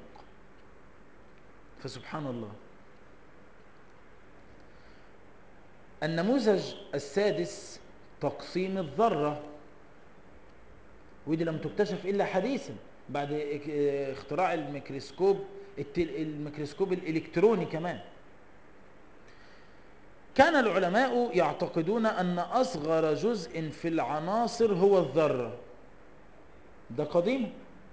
فسبحان الله النموذج السادس تقسيم الذرة ودي لم تكتشف إلا حديثا بعد اختراع الميكروسكوب الميكروسكوب الإلكتروني كمان كان العلماء يعتقدون أن أصغر جزء في العناصر هو الذرة ده قديم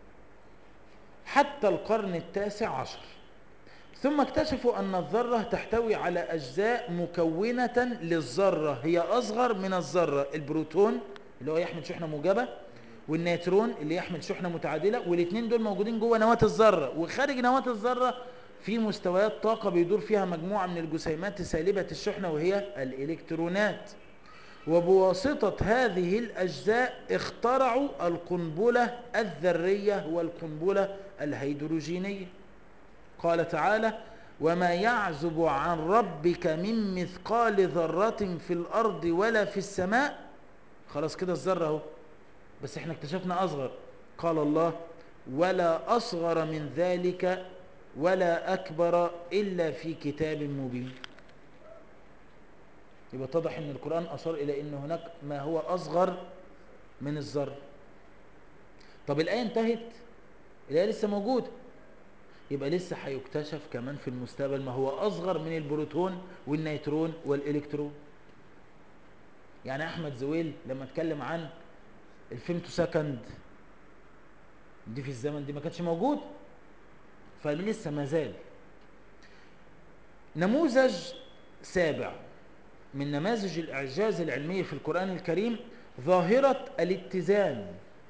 حتى القرن التاسع عشر ثم اكتشفوا أن الذرة تحتوي على أجزاء مكونة للذرة هي أصغر من الذرة البروتون اللي هو يحمل شحنة موجبة والنيترون اللي يحمل شحنة متعادلة والاثنين دول موجودين جوه نواة الذرة وخارج نواة الذرة في مستويات طاقة بيدور فيها مجموعة من الجسيمات سالبة الشحنة وهي الإلكترونات وبواسطة هذه الأجزاء اخترعوا القنبلة الذرية والقنبلة الهيدروجينية قال تعالى وما يعزب عن ربك من مثقال ذرة في الأرض ولا في السماء خلاص كده الذرة اهو بس احنا اكتشفنا أصغر قال الله ولا أصغر من ذلك ولا أكبر إلا في كتاب مبين يبقى اتضح ان القرآن أشار إلى أن هناك ما هو أصغر من الذر طب الآية انتهت الآية لسه موجودة يبقى لسه هيكتشف كمان في المستقبل ما هو أصغر من البروتون والنيترون والإلكترون يعني أحمد زويل لما اتكلم عن الفيمتو سكند دي في الزمن دي ما كانتش موجود فلسه ما زال نموذج سابع من نماذج الإعجاز العلمي في القرآن الكريم ظاهرة الاتزان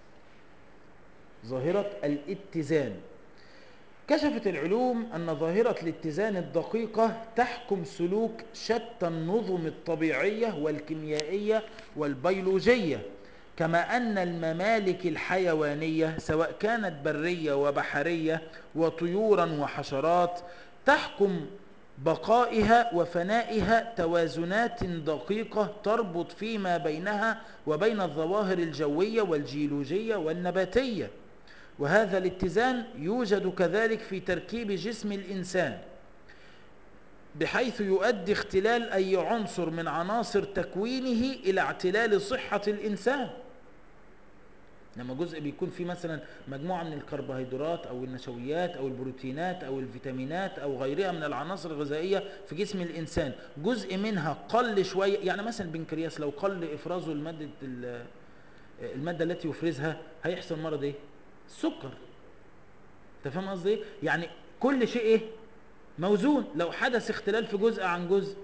ظاهرة الاتزان كشفت العلوم أن ظاهرة الاتزان الدقيقة تحكم سلوك شتى النظم الطبيعية والكيميائية والبيولوجية كما أن الممالك الحيوانية سواء كانت برية وبحرية وطيورا وحشرات تحكم بقائها وفنائها توازنات دقيقة تربط فيما بينها وبين الظواهر الجوية والجيولوجية والنباتية وهذا الاتزان يوجد كذلك في تركيب جسم الإنسان بحيث يؤدي اختلال أي عنصر من عناصر تكوينه إلى اعتلال صحة الإنسان لما جزء بيكون فيه مثلا مجموعة من الكربوهيدرات أو النشويات أو البروتينات أو الفيتامينات أو غيرها من العناصر الغذائية في جسم الإنسان جزء منها قل شوية يعني مثلا البنكرياس لو قل إفرازه المادة المادة التي يفرزها هيحصل مرض إيه؟ السكر أنت فاهم قصدي إيه؟ يعني كل شيء إيه؟ موزون لو حدث اختلال في جزء عن جزء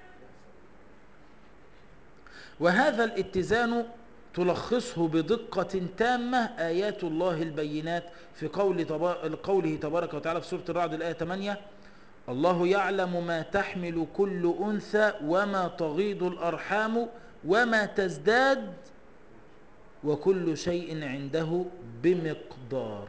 وهذا الاتزان تلخصه بدقة تامة آيات الله البينات في قول تبا... قوله تبارك وتعالى في سورة الرعد الآية 8 الله يعلم ما تحمل كل أنثى وما تغيض الأرحام وما تزداد وكل شيء عنده بمقدار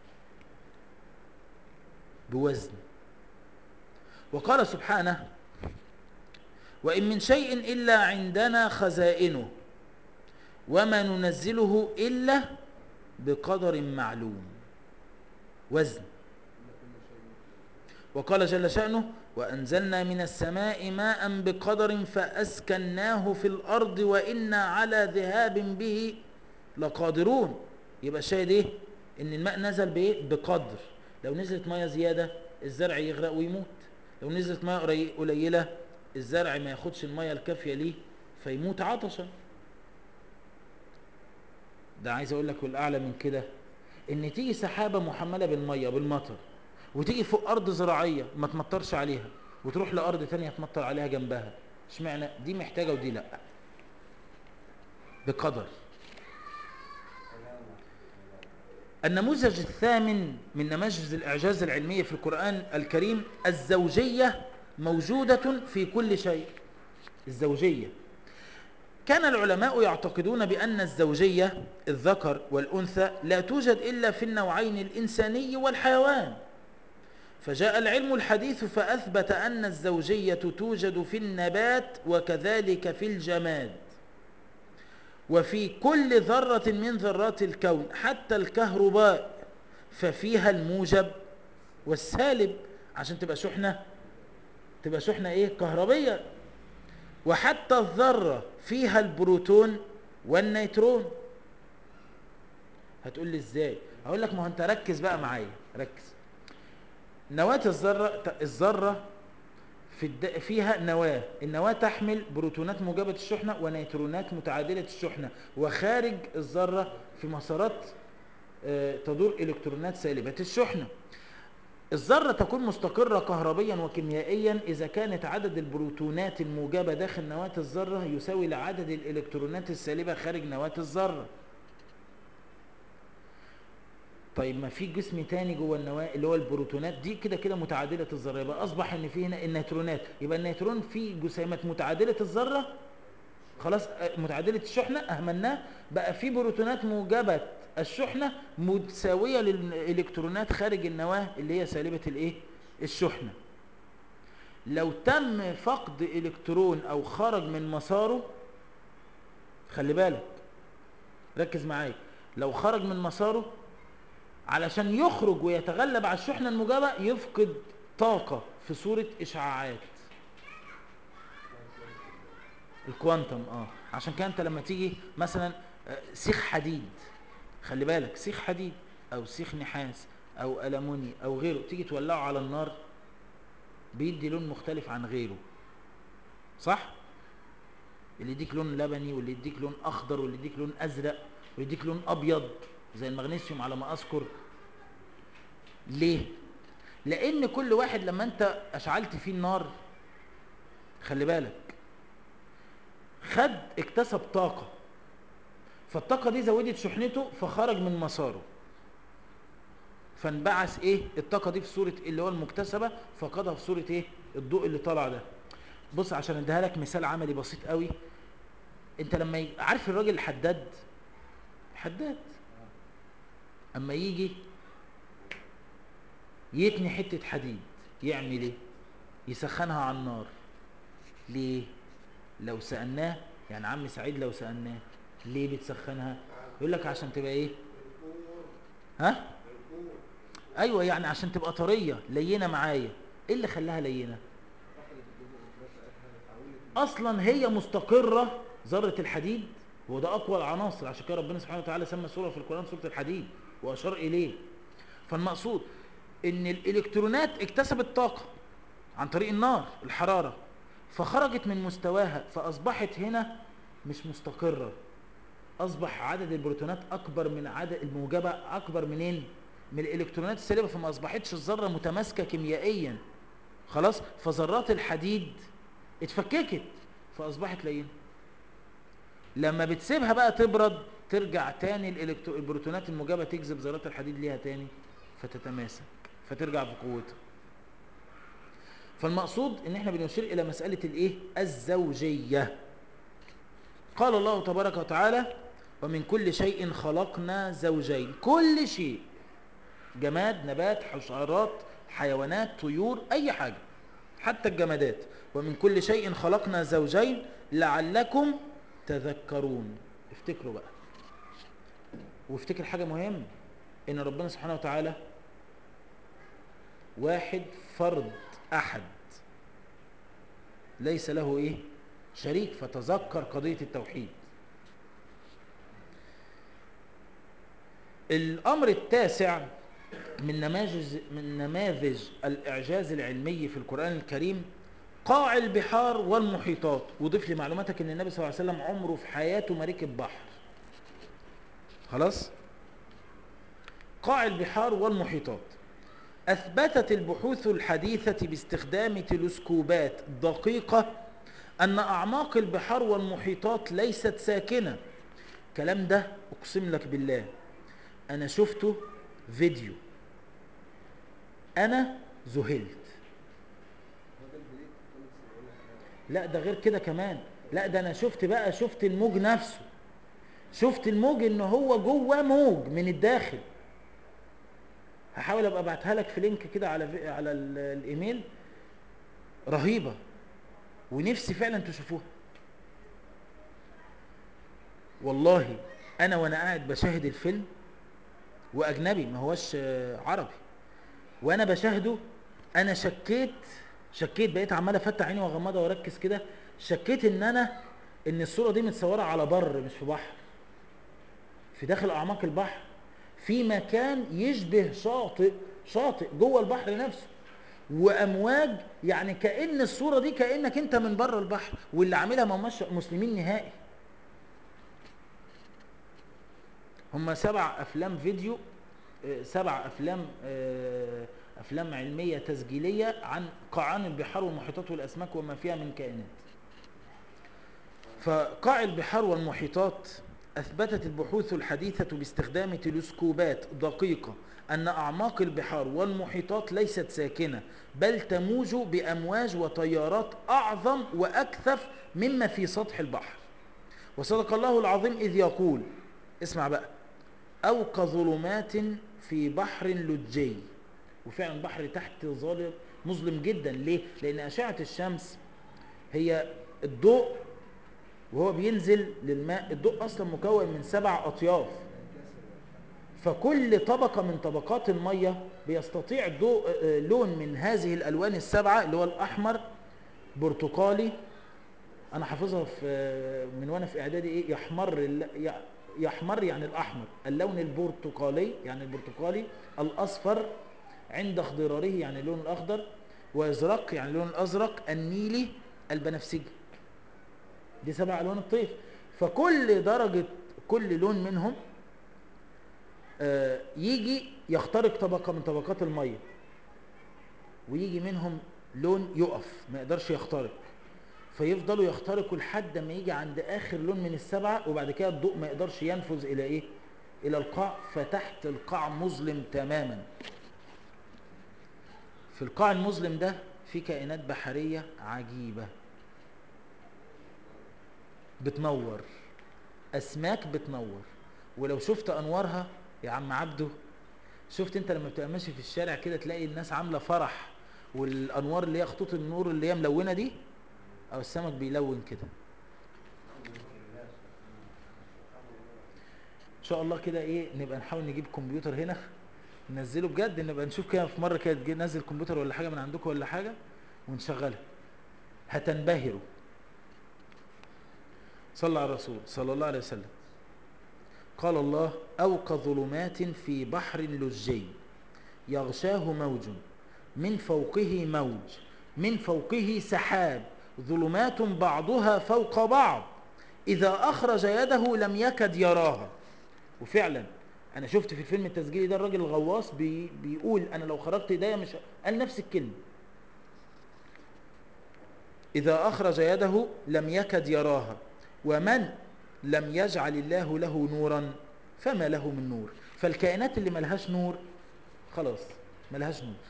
بوزن وقال سبحانه وإن من شيء إلا عندنا خزائنه وما ننزله إلا بقدر معلوم وزن وقال جل شأنه وأنزلنا من السماء ماء بقدر فأسكناه في الأرض وإنا على ذهاب به لقادرون يبقى الشاهد إيه إن الماء نزل بإيه بقدر لو نزلت مية زيادة الزرع يغرق ويموت لو نزلت مية قليلة الزرع ما ياخدش المية الكافية ليه فيموت عطشا ده عايز اقول لك والاعلى من كده ان تيجي سحابه محمله بالميه بالمطر وتيجي فوق ارض زراعيه ما تمطرش عليها وتروح لارض تانية تمطر عليها جنبها اشمعنى دي محتاجه ودي لا بقدر النموذج الثامن من نماذج الاعجاز العلميه في القران الكريم الزوجيه موجوده في كل شيء الزوجيه كان العلماء يعتقدون بأن الزوجية الذكر والأنثى لا توجد إلا في النوعين الإنساني والحيوان فجاء العلم الحديث فأثبت أن الزوجية توجد في النبات وكذلك في الجماد وفي كل ذرة من ذرات الكون حتى الكهرباء ففيها الموجب والسالب عشان تبقى شحنة تبقى شحنة ايه كهربية وحتى الذرة فيها البروتون والنيترون هتقول لي ازاي هقول لك ما هو انت ركز بقى معايا ركز نواة الذرة الذرة في الد... فيها نواة النواة تحمل بروتونات موجبة الشحنة ونيترونات متعادلة الشحنة وخارج الذرة في مسارات آه، تدور إلكترونات سالبة الشحنة الذرة تكون مستقرة كهربيا وكيميائيا إذا كانت عدد البروتونات الموجبة داخل نواة الذرة يساوي لعدد الإلكترونات السالبة خارج نواة الذرة طيب ما في جسم تاني جوه النواة اللي هو البروتونات دي كده كده متعادلة الذرة يبقى أصبح إن في هنا النيترونات يبقى النيترون في جسيمات متعادلة الذرة خلاص متعادلة الشحنة أهملناه بقى في بروتونات موجبة الشحنة متساوية للإلكترونات خارج النواة اللي هي سالبة الإيه؟ الشحنة لو تم فقد إلكترون أو خرج من مساره خلي بالك ركز معايا لو خرج من مساره علشان يخرج ويتغلب على الشحنة الموجبة يفقد طاقة في صورة إشعاعات الكوانتم اه عشان كده انت لما تيجي مثلا سيخ حديد خلي بالك سيخ حديد او سيخ نحاس او ألموني او غيره تيجي تولعه على النار بيدي لون مختلف عن غيره صح اللي يديك لون لبني واللي يديك لون اخضر واللي يديك لون ازرق ويديك لون ابيض زي المغنيسيوم على ما اذكر ليه لان كل واحد لما انت اشعلت فيه النار خلي بالك خد اكتسب طاقة فالطاقة دي زودت شحنته فخرج من مساره فانبعث ايه الطاقة دي في صورة اللي هو المكتسبة فقدها في صورة ايه الضوء اللي طالع ده بص عشان اديها لك مثال عملي بسيط قوي انت لما ي... عارف الراجل الحداد حداد اما يجي يتني حتة حديد يعمل ايه يسخنها على النار ليه لو سألناه يعني عم سعيد لو سألناه ليه بتسخنها يقول لك عشان تبقى ايه ها ايوه يعني عشان تبقى طريه لينه معايا ايه اللي خلاها لينه اصلا هي مستقره ذره الحديد هو ده اقوى العناصر عشان كده ربنا سبحانه وتعالى سمى سوره في القران سوره الحديد واشار اليه فالمقصود ان الالكترونات اكتسبت طاقه عن طريق النار الحراره فخرجت من مستواها فاصبحت هنا مش مستقره اصبح عدد البروتونات اكبر من عدد الموجبه اكبر منين من الالكترونات السالبه فما اصبحتش الذره متماسكه كيميائيا خلاص فذرات الحديد اتفككت فاصبحت لينه لما بتسيبها بقى تبرد ترجع تاني الإلكترو... البروتونات الموجبه تجذب ذرات الحديد ليها تاني فتتماسك فترجع في قوتها فالمقصود ان احنا بنشير الى مساله الايه الزوجيه قال الله تبارك وتعالى ومن كل شيء خلقنا زوجين كل شيء جماد نبات حشرات حيوانات طيور اي حاجه حتى الجمادات ومن كل شيء خلقنا زوجين لعلكم تذكرون افتكروا بقى وافتكر حاجه مهمه ان ربنا سبحانه وتعالى واحد فرد احد ليس له ايه شريك فتذكر قضيه التوحيد الامر التاسع من نماذج من نماذج الاعجاز العلمي في القران الكريم قاع البحار والمحيطات وضيف لي معلوماتك ان النبي صلى الله عليه وسلم عمره في حياته ما ركب بحر خلاص قاع البحار والمحيطات اثبتت البحوث الحديثه باستخدام تلسكوبات دقيقه ان اعماق البحار والمحيطات ليست ساكنه الكلام ده اقسم لك بالله انا شفته فيديو انا ذهلت لا ده غير كده كمان لا ده انا شفت بقى شفت الموج نفسه شفت الموج ان هو جوه موج من الداخل هحاول ابقى ابعتها لك في لينك كده على في على ال- الايميل رهيبه ونفسي فعلا تشوفوها والله انا وانا قاعد بشاهد الفيلم واجنبي ما هوش آه، عربي وانا بشاهده انا شكيت شكيت بقيت عمال افتح عيني واغمضها واركز كده شكيت ان انا ان الصوره دي متصوره على بر مش في بحر في داخل اعماق البحر في مكان يشبه شاطئ شاطئ جوه البحر نفسه وامواج يعني كان الصوره دي كانك انت من بره البحر واللي عاملها ما هماش مسلمين نهائي هم سبع افلام فيديو آه، سبع افلام آه، افلام علميه تسجيليه عن قاعان البحار والمحيطات والاسماك وما فيها من كائنات فقاع البحار والمحيطات اثبتت البحوث الحديثه باستخدام تلسكوبات دقيقه ان اعماق البحار والمحيطات ليست ساكنه بل تموج بامواج وتيارات اعظم واكثف مما في سطح البحر وصدق الله العظيم اذ يقول اسمع بقى او كظلمات في بحر لجي وفعلا بحر تحت ظالم مظلم جدا ليه لان اشعه الشمس هي الضوء وهو بينزل للماء الضوء اصلا مكون من سبع اطياف فكل طبقة من طبقات المية بيستطيع الضوء آه، لون من هذه الألوان السبعة اللي هو الأحمر برتقالي أنا حافظها في آه، من وأنا في إعدادي إيه يحمر الل- ي- يحمر يعني الأحمر اللون البرتقالي يعني البرتقالي الأصفر عند اخضراره يعني اللون الأخضر ويزرق يعني اللون الأزرق النيلي البنفسجي دي سبع ألوان الطيف فكل درجة كل لون منهم آه، يجي يخترق طبقة من طبقات المية ويجي منهم لون يقف ما يقدرش يخترق فيفضلوا يخترقوا لحد ما يجي عند اخر لون من السبعه وبعد كده الضوء ما يقدرش ينفذ الى ايه الى القاع فتحت القاع مظلم تماما في القاع المظلم ده في كائنات بحريه عجيبه بتنور اسماك بتنور ولو شفت انوارها يا عم عبده شفت انت لما بتبقى ماشي في الشارع كده تلاقي الناس عامله فرح والانوار اللي هي خطوط النور اللي هي ملونه دي او السمك بيلون كده ان شاء الله كده ايه نبقى نحاول نجيب كمبيوتر هنا ننزله بجد نبقى نشوف كده في مره كده تجي- ننزل كمبيوتر ولا حاجه من عندكم ولا حاجه ونشغلها هتنبهروا صلى على الرسول صلى الله عليه وسلم قال الله او كظلمات في بحر لجي يغشاه موج من فوقه موج من فوقه سحاب ظلمات بعضها فوق بعض إذا أخرج يده لم يكد يراها وفعلا أنا شفت في الفيلم التسجيلي ده الراجل الغواص بي بيقول أنا لو خرجت إيديا مش ه- قال نفس الكلمة إذا أخرج يده لم يكد يراها ومن لم يجعل الله له نورا فما له من نور فالكائنات اللي ملهاش نور خلاص ملهاش نور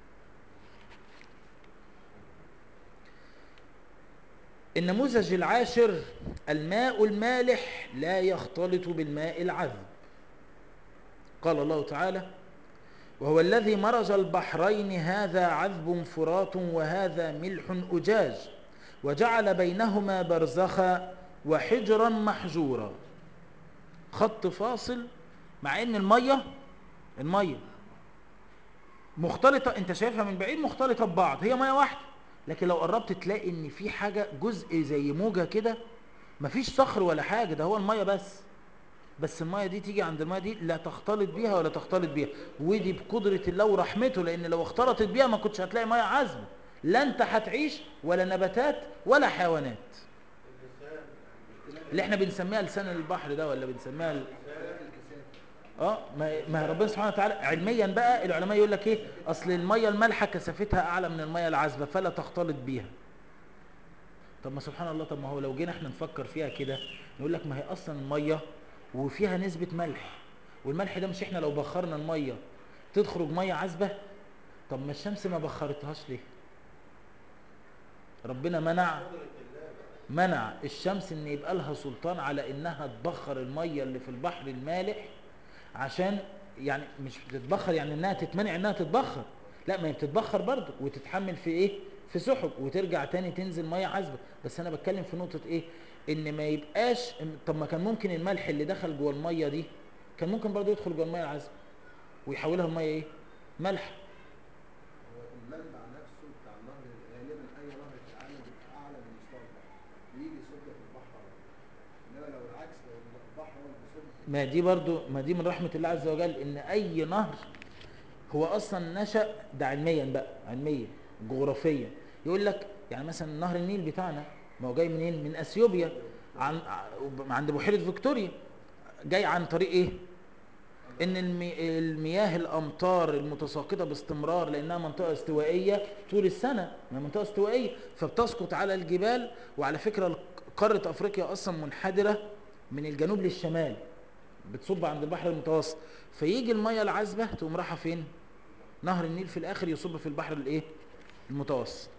النموذج العاشر الماء المالح لا يختلط بالماء العذب قال الله تعالى وهو الذي مرج البحرين هذا عذب فرات وهذا ملح أجاج وجعل بينهما برزخا وحجرا محجورا خط فاصل مع ان الميه الميه مختلطه انت شايفها من بعيد مختلطه ببعض هي ميه واحده لكن لو قربت تلاقي ان في حاجه جزء زي موجه كده مفيش صخر ولا حاجه ده هو الميه بس بس الميه دي تيجي عند الميه دي لا تختلط بيها ولا تختلط بيها ودي بقدره الله ورحمته لان لو اختلطت بيها ما كنتش هتلاقي ميه عذبه لا انت هتعيش ولا نباتات ولا حيوانات اللي احنا بنسميها لسان البحر ده ولا بنسميها ال... اه ما ما ربنا سبحانه وتعالى علميا بقى العلماء يقول لك ايه اصل الميه المالحه كثافتها اعلى من الميه العذبه فلا تختلط بيها طب ما سبحان الله طب ما هو لو جينا احنا نفكر فيها كده نقول لك ما هي اصلا الميه وفيها نسبه ملح والملح ده مش احنا لو بخرنا الميه تخرج ميه عذبه طب ما الشمس ما بخرتهاش ليه ربنا منع منع الشمس ان يبقى لها سلطان على انها تبخر الميه اللي في البحر المالح عشان يعني مش بتتبخر يعني انها تتمنع انها تتبخر لا ما هي بتتبخر برضه وتتحمل في ايه في سحب وترجع تاني تنزل ميه عذبه بس انا بتكلم في نقطه ايه ان ما يبقاش طب ما كان ممكن الملح اللي دخل جوه الميه دي كان ممكن برضه يدخل جوه الميه العذبه ويحولها الميه ايه ملح هو المنبع نفسه بتاع النهر غالبا اي نهر في العالم بيبقى اعلى من مستوى البحر بيجي يصب في البحر على طول. انما لو العكس لو البحر هو اللي بيصب ما دي برضو ما دي من رحمة الله عز وجل ان اي نهر هو اصلا نشأ ده علميا بقى علميا جغرافيا يقول لك يعني مثلا نهر النيل بتاعنا ما هو جاي منين من اثيوبيا عن ع- عند بحيرة فيكتوريا جاي عن طريق ايه ان المي... المياه الامطار المتساقطه باستمرار لانها منطقه استوائيه طول السنه ما هي منطقه استوائيه فبتسقط على الجبال وعلى فكره قاره افريقيا اصلا منحدره من الجنوب للشمال بتصب عند البحر المتوسط فيجي الميه العذبه تقوم رايحه فين نهر النيل في الاخر يصب في البحر الايه المتوسط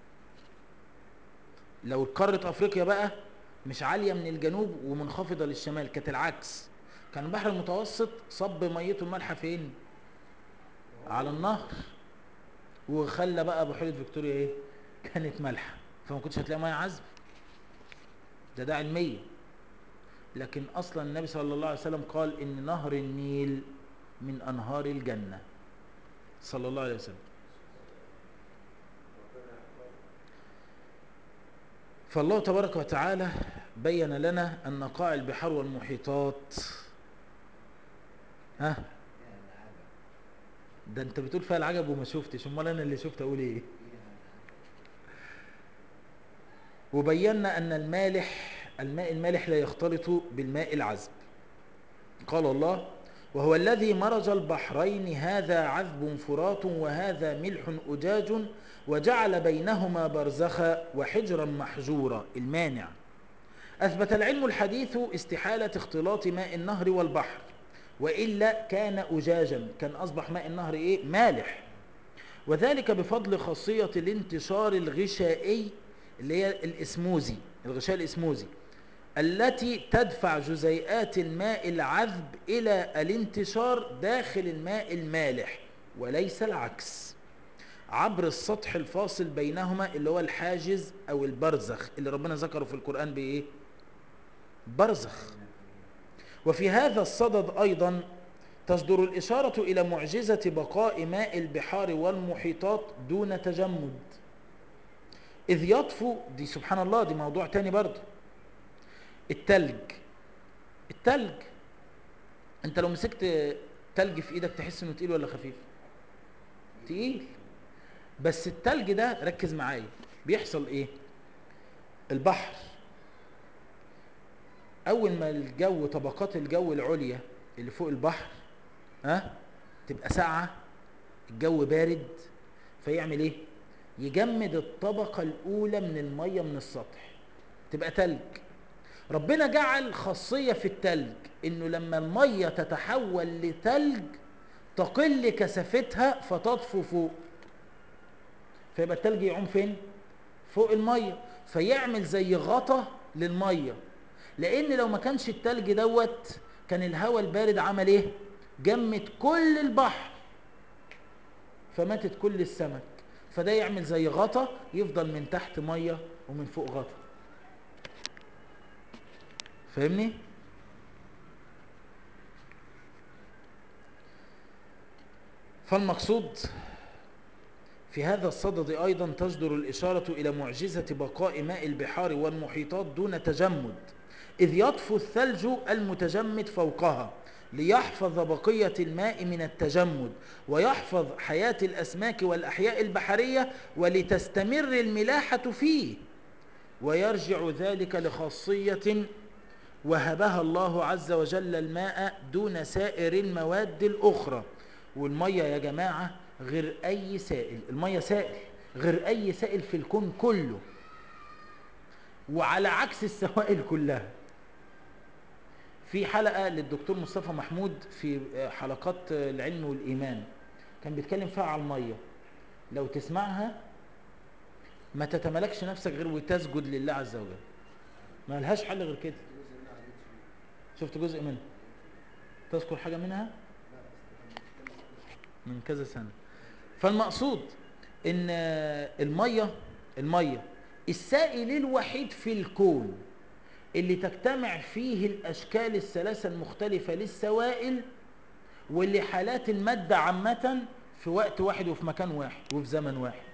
لو قاره افريقيا بقى مش عاليه من الجنوب ومنخفضه للشمال كانت العكس كان البحر المتوسط صب ميته المالحه فين على النهر وخلى بقى بحيره فيكتوريا ايه كانت مالحه فما كنتش هتلاقي ميه عذبه ده ده علميا لكن اصلا النبي صلى الله عليه وسلم قال ان نهر النيل من انهار الجنه صلى الله عليه وسلم فالله تبارك وتعالى بين لنا ان قاع البحار والمحيطات ها ده انت بتقول فيها العجب وما شفتش امال انا اللي شفت اقول ايه وبينا ان المالح الماء المالح لا يختلط بالماء العذب قال الله وهو الذي مرج البحرين هذا عذب فرات وهذا ملح أجاج وجعل بينهما برزخا وحجرا محجورا المانع أثبت العلم الحديث استحالة اختلاط ماء النهر والبحر وإلا كان أجاجا كان أصبح ماء النهر إيه؟ مالح وذلك بفضل خاصية الانتشار الغشائي اللي هي الإسموزي الغشاء الإسموزي التي تدفع جزيئات الماء العذب إلى الانتشار داخل الماء المالح وليس العكس عبر السطح الفاصل بينهما اللي هو الحاجز أو البرزخ اللي ربنا ذكره في القرآن بإيه؟ برزخ وفي هذا الصدد أيضا تصدر الإشارة إلى معجزة بقاء ماء البحار والمحيطات دون تجمد إذ يطفو دي سبحان الله دي موضوع تاني برضه التلج التلج انت لو مسكت تلج في ايدك تحس انه تقيل ولا خفيف تقيل بس التلج ده ركز معايا بيحصل ايه البحر اول ما الجو طبقات الجو العليا اللي فوق البحر ها تبقى ساقعه الجو بارد فيعمل ايه يجمد الطبقه الاولى من الميه من السطح تبقى تلج ربنا جعل خاصيه في التلج انه لما الميه تتحول لتلج تقل كثافتها فتطفو فوق فيبقى التلج يعوم فين فوق الميه فيعمل زي غطا للميه لان لو ما كانش التلج دوت كان الهواء البارد عمل ايه جمد كل البحر فماتت كل السمك فده يعمل زي غطا يفضل من تحت ميه ومن فوق غطا فاهمني فالمقصود في هذا الصدد أيضا تصدر الإشارة إلى معجزة بقاء ماء البحار والمحيطات دون تجمد إذ يطفو الثلج المتجمد فوقها ليحفظ بقية الماء من التجمد ويحفظ حياة الأسماك والأحياء البحرية ولتستمر الملاحة فيه ويرجع ذلك لخاصية وهبها الله عز وجل الماء دون سائر المواد الأخرى والمية يا جماعة غير أي سائل المية سائل غير أي سائل في الكون كله وعلى عكس السوائل كلها في حلقة للدكتور مصطفى محمود في حلقات العلم والإيمان كان بيتكلم فيها على المية لو تسمعها ما تتملكش نفسك غير وتسجد لله عز وجل ما لهاش حل غير كده شفت جزء منها تذكر حاجة منها من كذا سنة فالمقصود ان المية المية السائل الوحيد في الكون اللي تجتمع فيه الاشكال الثلاثة المختلفة للسوائل واللي حالات المادة عامة في وقت واحد وفي مكان واحد وفي زمن واحد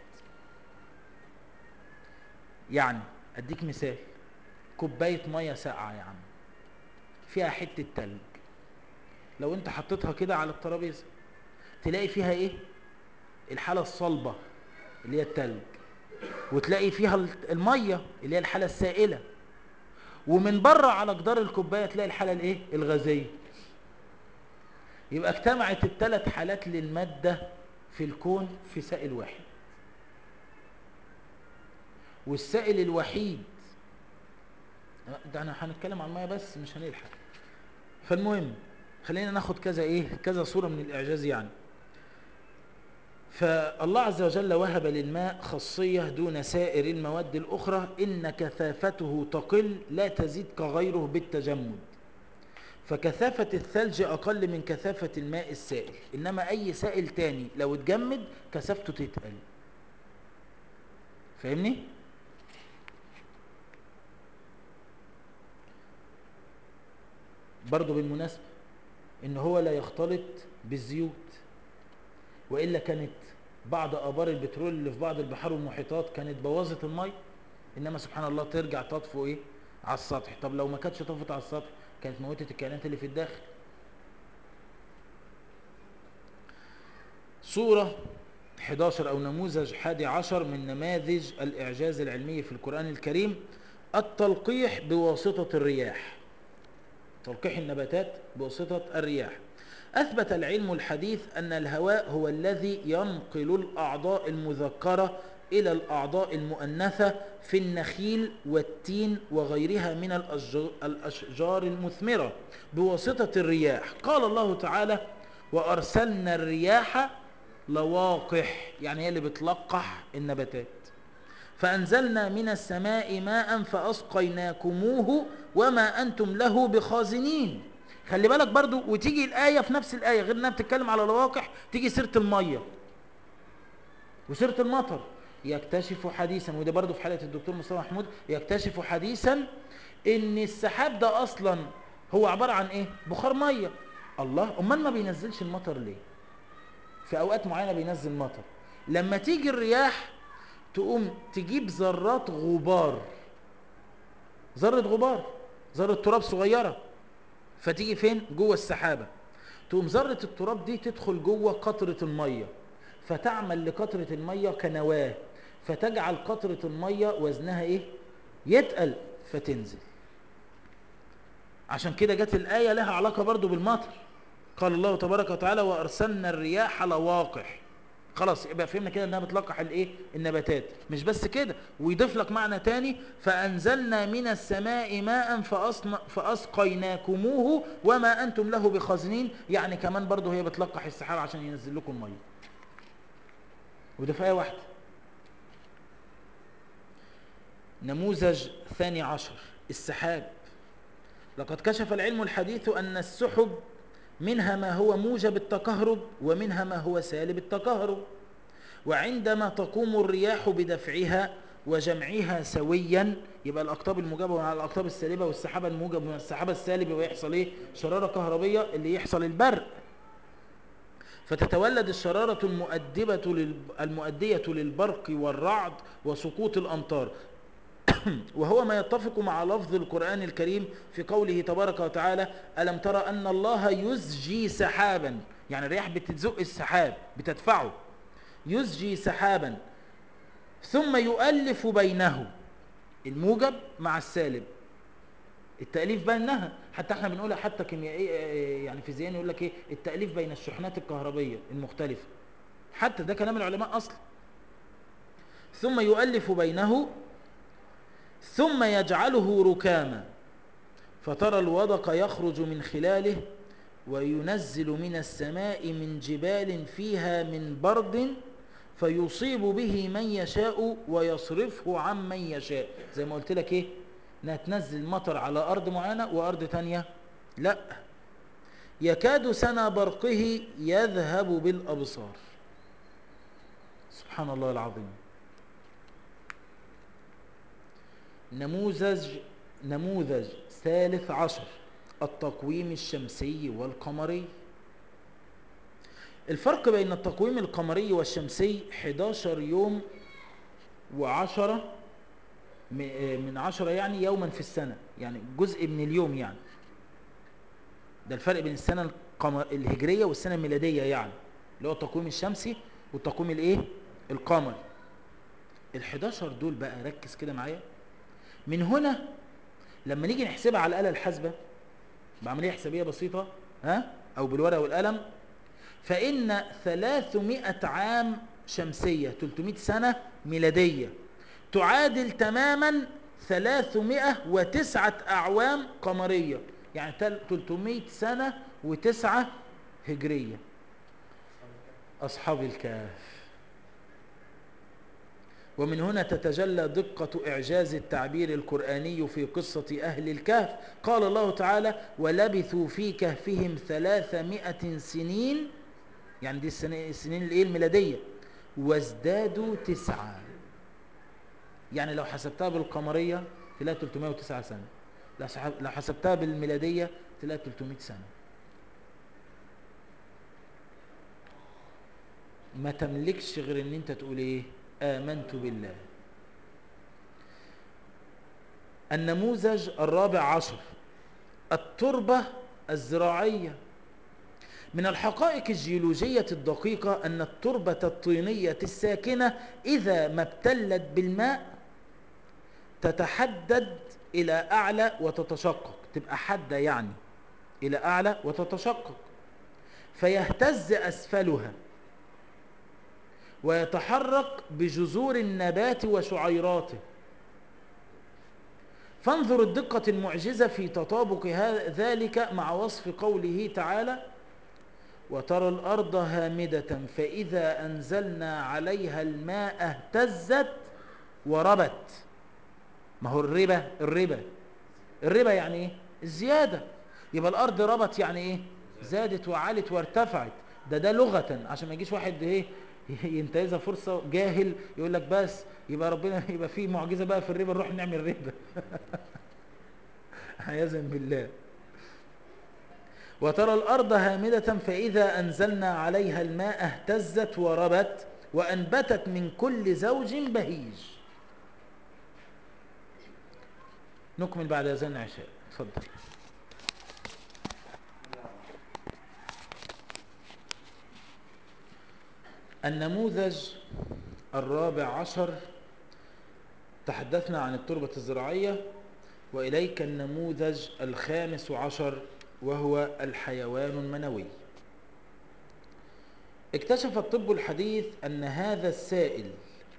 يعني اديك مثال كوباية مية ساقعة يا عم فيها حتة تلج لو انت حطيتها كده على الترابيزه تلاقي فيها ايه الحالة الصلبة اللي هي التلج وتلاقي فيها المية اللي هي الحالة السائلة ومن بره على جدار الكوباية تلاقي الحالة الايه الغازية يبقى اجتمعت الثلاث حالات للمادة في الكون في سائل واحد والسائل الوحيد ده انا هنتكلم عن المية بس مش هنلحق فالمهم خلينا ناخد كذا ايه كذا صورة من الاعجاز يعني فالله عز وجل وهب للماء خاصية دون سائر المواد الأخرى إن كثافته تقل لا تزيد كغيره بالتجمد فكثافة الثلج أقل من كثافة الماء السائل إنما أي سائل تاني لو اتجمد كثافته تتقل فاهمني؟ برضو بالمناسبة إن هو لا يختلط بالزيوت وإلا كانت بعض آبار البترول اللي في بعض البحار والمحيطات كانت بوظت المية إنما سبحان الله ترجع تطفو إيه على السطح طب لو ما كانتش طفت على السطح كانت موتت الكائنات اللي في الداخل صورة 11 أو نموذج 11 من نماذج الإعجاز العلمي في القرآن الكريم التلقيح بواسطة الرياح تلقيح النباتات بواسطة الرياح أثبت العلم الحديث أن الهواء هو الذي ينقل الأعضاء المذكرة إلى الأعضاء المؤنثة في النخيل والتين وغيرها من الأشج- الأشجار المثمرة بواسطة الرياح قال الله تعالى وأرسلنا الرياح لواقح يعني هي اللي بتلقح النباتات فأنزلنا من السماء ماء فأسقيناكموه وما أنتم له بخازنين خلي بالك برضو وتيجي الآية في نفس الآية غير أنها بتتكلم على لواقح تيجي سيرة المية وسيرة المطر يكتشف حديثا وده برضو في حلقة الدكتور مصطفى محمود يكتشف حديثا ان السحاب ده اصلا هو عبارة عن ايه بخار مية الله امال ما بينزلش المطر ليه في اوقات معينة بينزل مطر لما تيجي الرياح تقوم تجيب ذرات غبار ذرة غبار ذرة تراب صغيرة فتيجي فين جوه السحابة تقوم ذرة التراب دي تدخل جوه قطرة المية فتعمل لقطرة المية كنواة فتجعل قطرة المية وزنها ايه يتقل فتنزل عشان كده جت الآية لها علاقة برضو بالمطر قال الله تبارك وتعالى وأرسلنا الرياح لواقح خلاص يبقى فهمنا كده انها بتلقح الايه النباتات مش بس كده ويضيف لك معنى تاني فانزلنا من السماء ماء فأصن... فاسقيناكموه وما انتم له بخازنين يعني كمان برضه هي بتلقح السحاب عشان ينزل لكم الميه وده في ايه واحده نموذج ثاني عشر السحاب لقد كشف العلم الحديث ان السحب منها ما هو موجب التكهرب ومنها ما هو سالب التكهرب وعندما تقوم الرياح بدفعها وجمعها سويا يبقى الاقطاب الموجبه مع الاقطاب السالبه والسحابه الموجبه مع السحابه السالبه ويحصل ايه شراره كهربيه اللي يحصل البرق فتتولد الشرارة المؤدبة لل... المؤدية للبرق والرعد وسقوط الأمطار وهو ما يتفق مع لفظ القرآن الكريم في قوله تبارك وتعالى ألم ترى أن الله يزجي سحابا يعني الرياح بتزق السحاب بتدفعه يزجي سحابا ثم يؤلف بينه الموجب مع السالب التأليف بينها حتى احنا بنقولها حتى كيميائية يعني فيزيائيا يقول لك ايه التأليف بين الشحنات الكهربية المختلفة حتى ده كلام العلماء اصلا ثم يؤلف بينه ثم يجعله ركاما فترى الودق يخرج من خلاله وينزل من السماء من جبال فيها من برد فيصيب به من يشاء ويصرفه عن من يشاء زي ما قلت لك ايه انها تنزل مطر على ارض معينه وارض تانية لا يكاد سنا برقه يذهب بالابصار سبحان الله العظيم نموذج نموذج ثالث عشر التقويم الشمسي والقمري الفرق بين التقويم القمري والشمسي 11 يوم وعشرة من عشرة يعني يوما في السنة يعني جزء من اليوم يعني ده الفرق بين السنة القمر الهجرية والسنة الميلادية يعني اللي هو التقويم الشمسي والتقويم الايه القمري ال11 دول بقى ركز كده معايا من هنا لما نيجي نحسبها على الآلة الحاسبة بعملية حسابية بسيطة ها أو بالورقة والقلم فإن 300 عام شمسية 300 سنة ميلادية تعادل تماما 309 أعوام قمرية يعني 300 سنة وتسعة هجرية أصحاب الكهف ومن هنا تتجلى دقة إعجاز التعبير القرآني في قصة أهل الكهف قال الله تعالى ولبثوا في كهفهم ثلاثمائة سنين يعني دي السنين الإيه الميلادية وازدادوا تسعة يعني لو حسبتها بالقمرية تلاقي 309 سنة لو حسبتها بالميلادية تلاقي 300 سنة ما تملكش غير ان انت تقول ايه آمنت بالله النموذج الرابع عشر التربة الزراعية من الحقائق الجيولوجية الدقيقة أن التربة الطينية الساكنة إذا ما ابتلت بالماء تتحدد إلى أعلى وتتشقق تبقى حادة يعني إلى أعلى وتتشقق فيهتز أسفلها ويتحرك بجذور النبات وشعيراته فانظر الدقة المعجزة في تطابق ها- ذلك مع وصف قوله تعالى وترى الأرض هامدة فإذا أنزلنا عليها الماء اهتزت وربت ما هو الربا الربا الربا يعني ايه الزيادة يبقى الأرض ربت يعني ايه زادت وعلت وارتفعت ده ده لغة عشان ما يجيش واحد ايه ينتهزها فرصة جاهل يقول لك بس يبقى ربنا يبقى فيه معجزة بقى في الربا نروح نعمل ربا عياذا بالله وترى الأرض هامدة فإذا أنزلنا عليها الماء اهتزت وربت وأنبتت من كل زوج بهيج نكمل بعد أذان العشاء اتفضل النموذج الرابع عشر تحدثنا عن التربة الزراعية وإليك النموذج الخامس عشر وهو الحيوان المنوي اكتشف الطب الحديث أن هذا السائل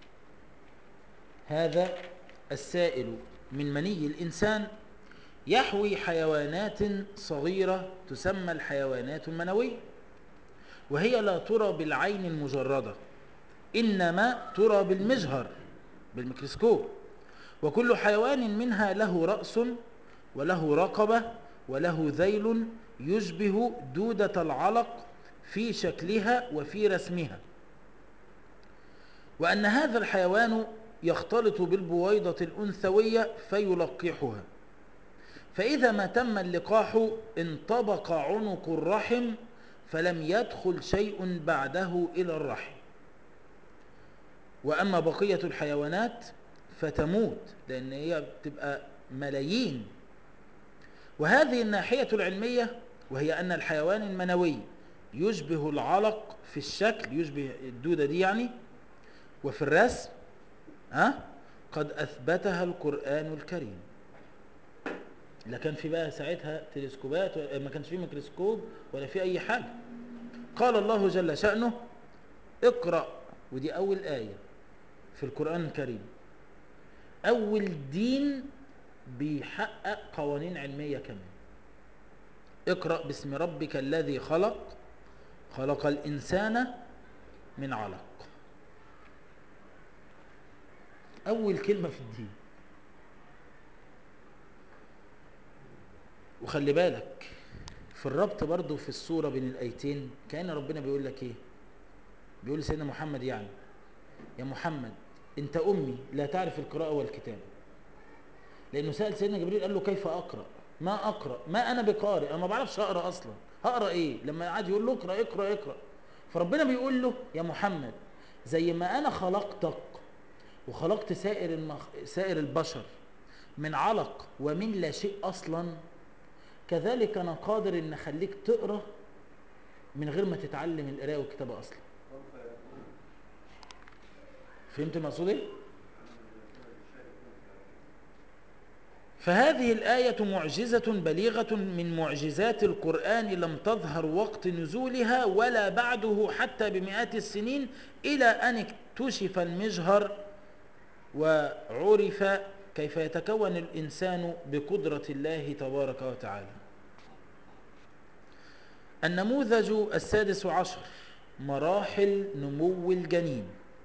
هذا السائل من مني الإنسان يحوي حيوانات صغيرة تسمى الحيوانات المنوية وهي لا ترى بالعين المجردة إنما ترى بالمجهر بالميكروسكوب وكل حيوان منها له رأس وله رقبة وله ذيل يشبه دودة العلق في شكلها وفي رسمها وأن هذا الحيوان يختلط بالبويضة الأنثوية فيلقحها فإذا ما تم اللقاح انطبق عنق الرحم فلم يدخل شيء بعده إلى الرحم وأما بقية الحيوانات فتموت لأن هي بتبقى ملايين وهذه الناحية العلمية وهي أن الحيوان المنوي يشبه العلق في الشكل يشبه الدودة دي يعني وفي الرسم ها قد أثبتها القرآن الكريم لا كان في بقى ساعتها تلسكوبات ولا- ما كانش في ميكروسكوب ولا في أي حاجة قال الله جل شأنه اقرأ ودي أول آية في القرآن الكريم أول دين بيحقق قوانين علمية كمان اقرأ باسم ربك الذي خلق خلق الإنسان من علق أول كلمة في الدين وخلي بالك في الربط برضو في الصورة بين الآيتين كأن ربنا بيقول لك إيه بيقول لسيدنا محمد يعني يا محمد أنت أمي لا تعرف القراءة والكتابة لأنه سأل سيدنا جبريل قال له كيف أقرأ ما أقرأ ما أنا بقارئ أنا ما بعرفش أقرأ أصلا هقرأ إيه لما قعد يقول له اقرأ اقرأ اقرأ فربنا بيقول له يا محمد زي ما أنا خلقتك وخلقت سائر المخ... سائر البشر من علق ومن لا شيء أصلا كذلك أنا قادر إن أخليك تقرأ من غير ما تتعلم القراءة والكتابة أصلا فهمت المقصود إيه؟ فهذه الآية معجزة بليغة من معجزات القرآن لم تظهر وقت نزولها ولا بعده حتى بمئات السنين إلى أن اكتشف المجهر وعرف كيف يتكون الإنسان بقدرة الله تبارك وتعالى النموذج السادس عشر مراحل نمو الجنين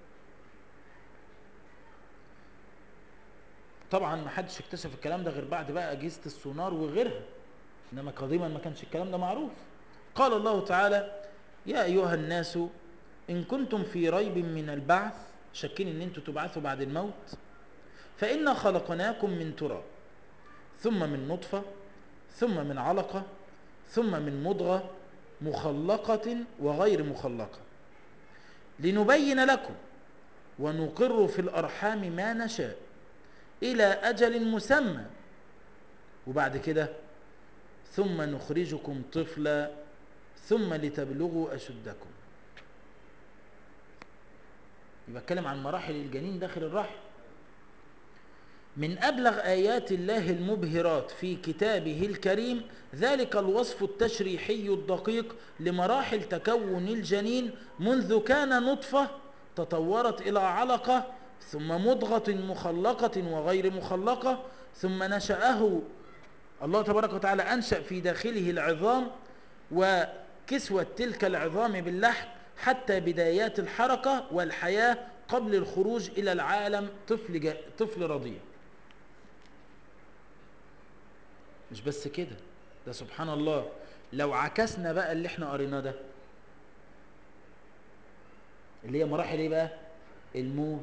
طبعا ما حدش اكتشف الكلام ده غير بعد بقى اجهزه السونار وغيرها انما قديما ما كانش الكلام ده معروف قال الله تعالى يا ايها الناس ان كنتم في ريب من البعث شاكين ان انتم تبعثوا بعد الموت فانا خلقناكم من تراب ثم من نطفه ثم من علقه ثم من مضغه مخلقه وغير مخلقه لنبين لكم ونقر في الارحام ما نشاء إلى أجل مسمى وبعد كده ثم نخرجكم طفلا ثم لتبلغوا أشدكم يبقى اتكلم عن مراحل الجنين داخل الرحم من أبلغ آيات الله المبهرات في كتابه الكريم ذلك الوصف التشريحي الدقيق لمراحل تكون الجنين منذ كان نطفة تطورت إلى علقة ثم مضغة مخلقة وغير مخلقة ثم نشأه الله تبارك وتعالى أنشأ في داخله العظام وكسوة تلك العظام باللحم حتى بدايات الحركة والحياة قبل الخروج إلى العالم طفل, جا... طفل رضيع مش بس كده ده سبحان الله لو عكسنا بقى اللي احنا قريناه ده اللي هي مراحل ايه بقى الموت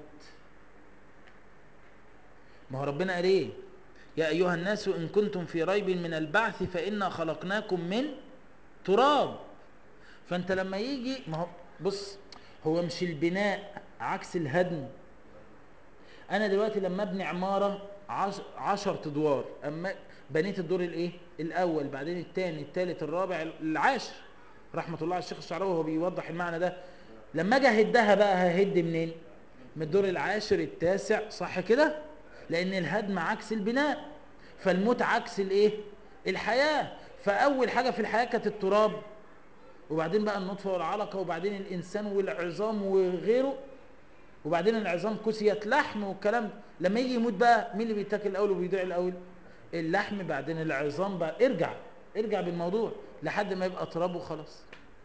ما هو ربنا قال ايه يا ايها الناس ان كنتم في ريب من البعث فانا خلقناكم من تراب فانت لما يجي ما هو بص هو مش البناء عكس الهدم انا دلوقتي لما ابني عماره عش... عشر ادوار اما بنيت الدور الايه الاول بعدين الثاني الثالث الرابع العاشر رحمه الله على الشيخ الشعراوي وهو بيوضح المعنى ده لما اجي اهدها بقى ههد منين من الدور العاشر التاسع صح كده لان الهدم عكس البناء فالموت عكس الايه الحياه فاول حاجه في الحياه كانت التراب وبعدين بقى النطفه والعلقه وبعدين الانسان والعظام وغيره وبعدين العظام كسيت لحم والكلام ده لما يجي يموت بقى مين اللي بيتاكل الاول وبيضيع الاول اللحم بعدين العظام بقى ارجع ارجع بالموضوع لحد ما يبقى تراب وخلاص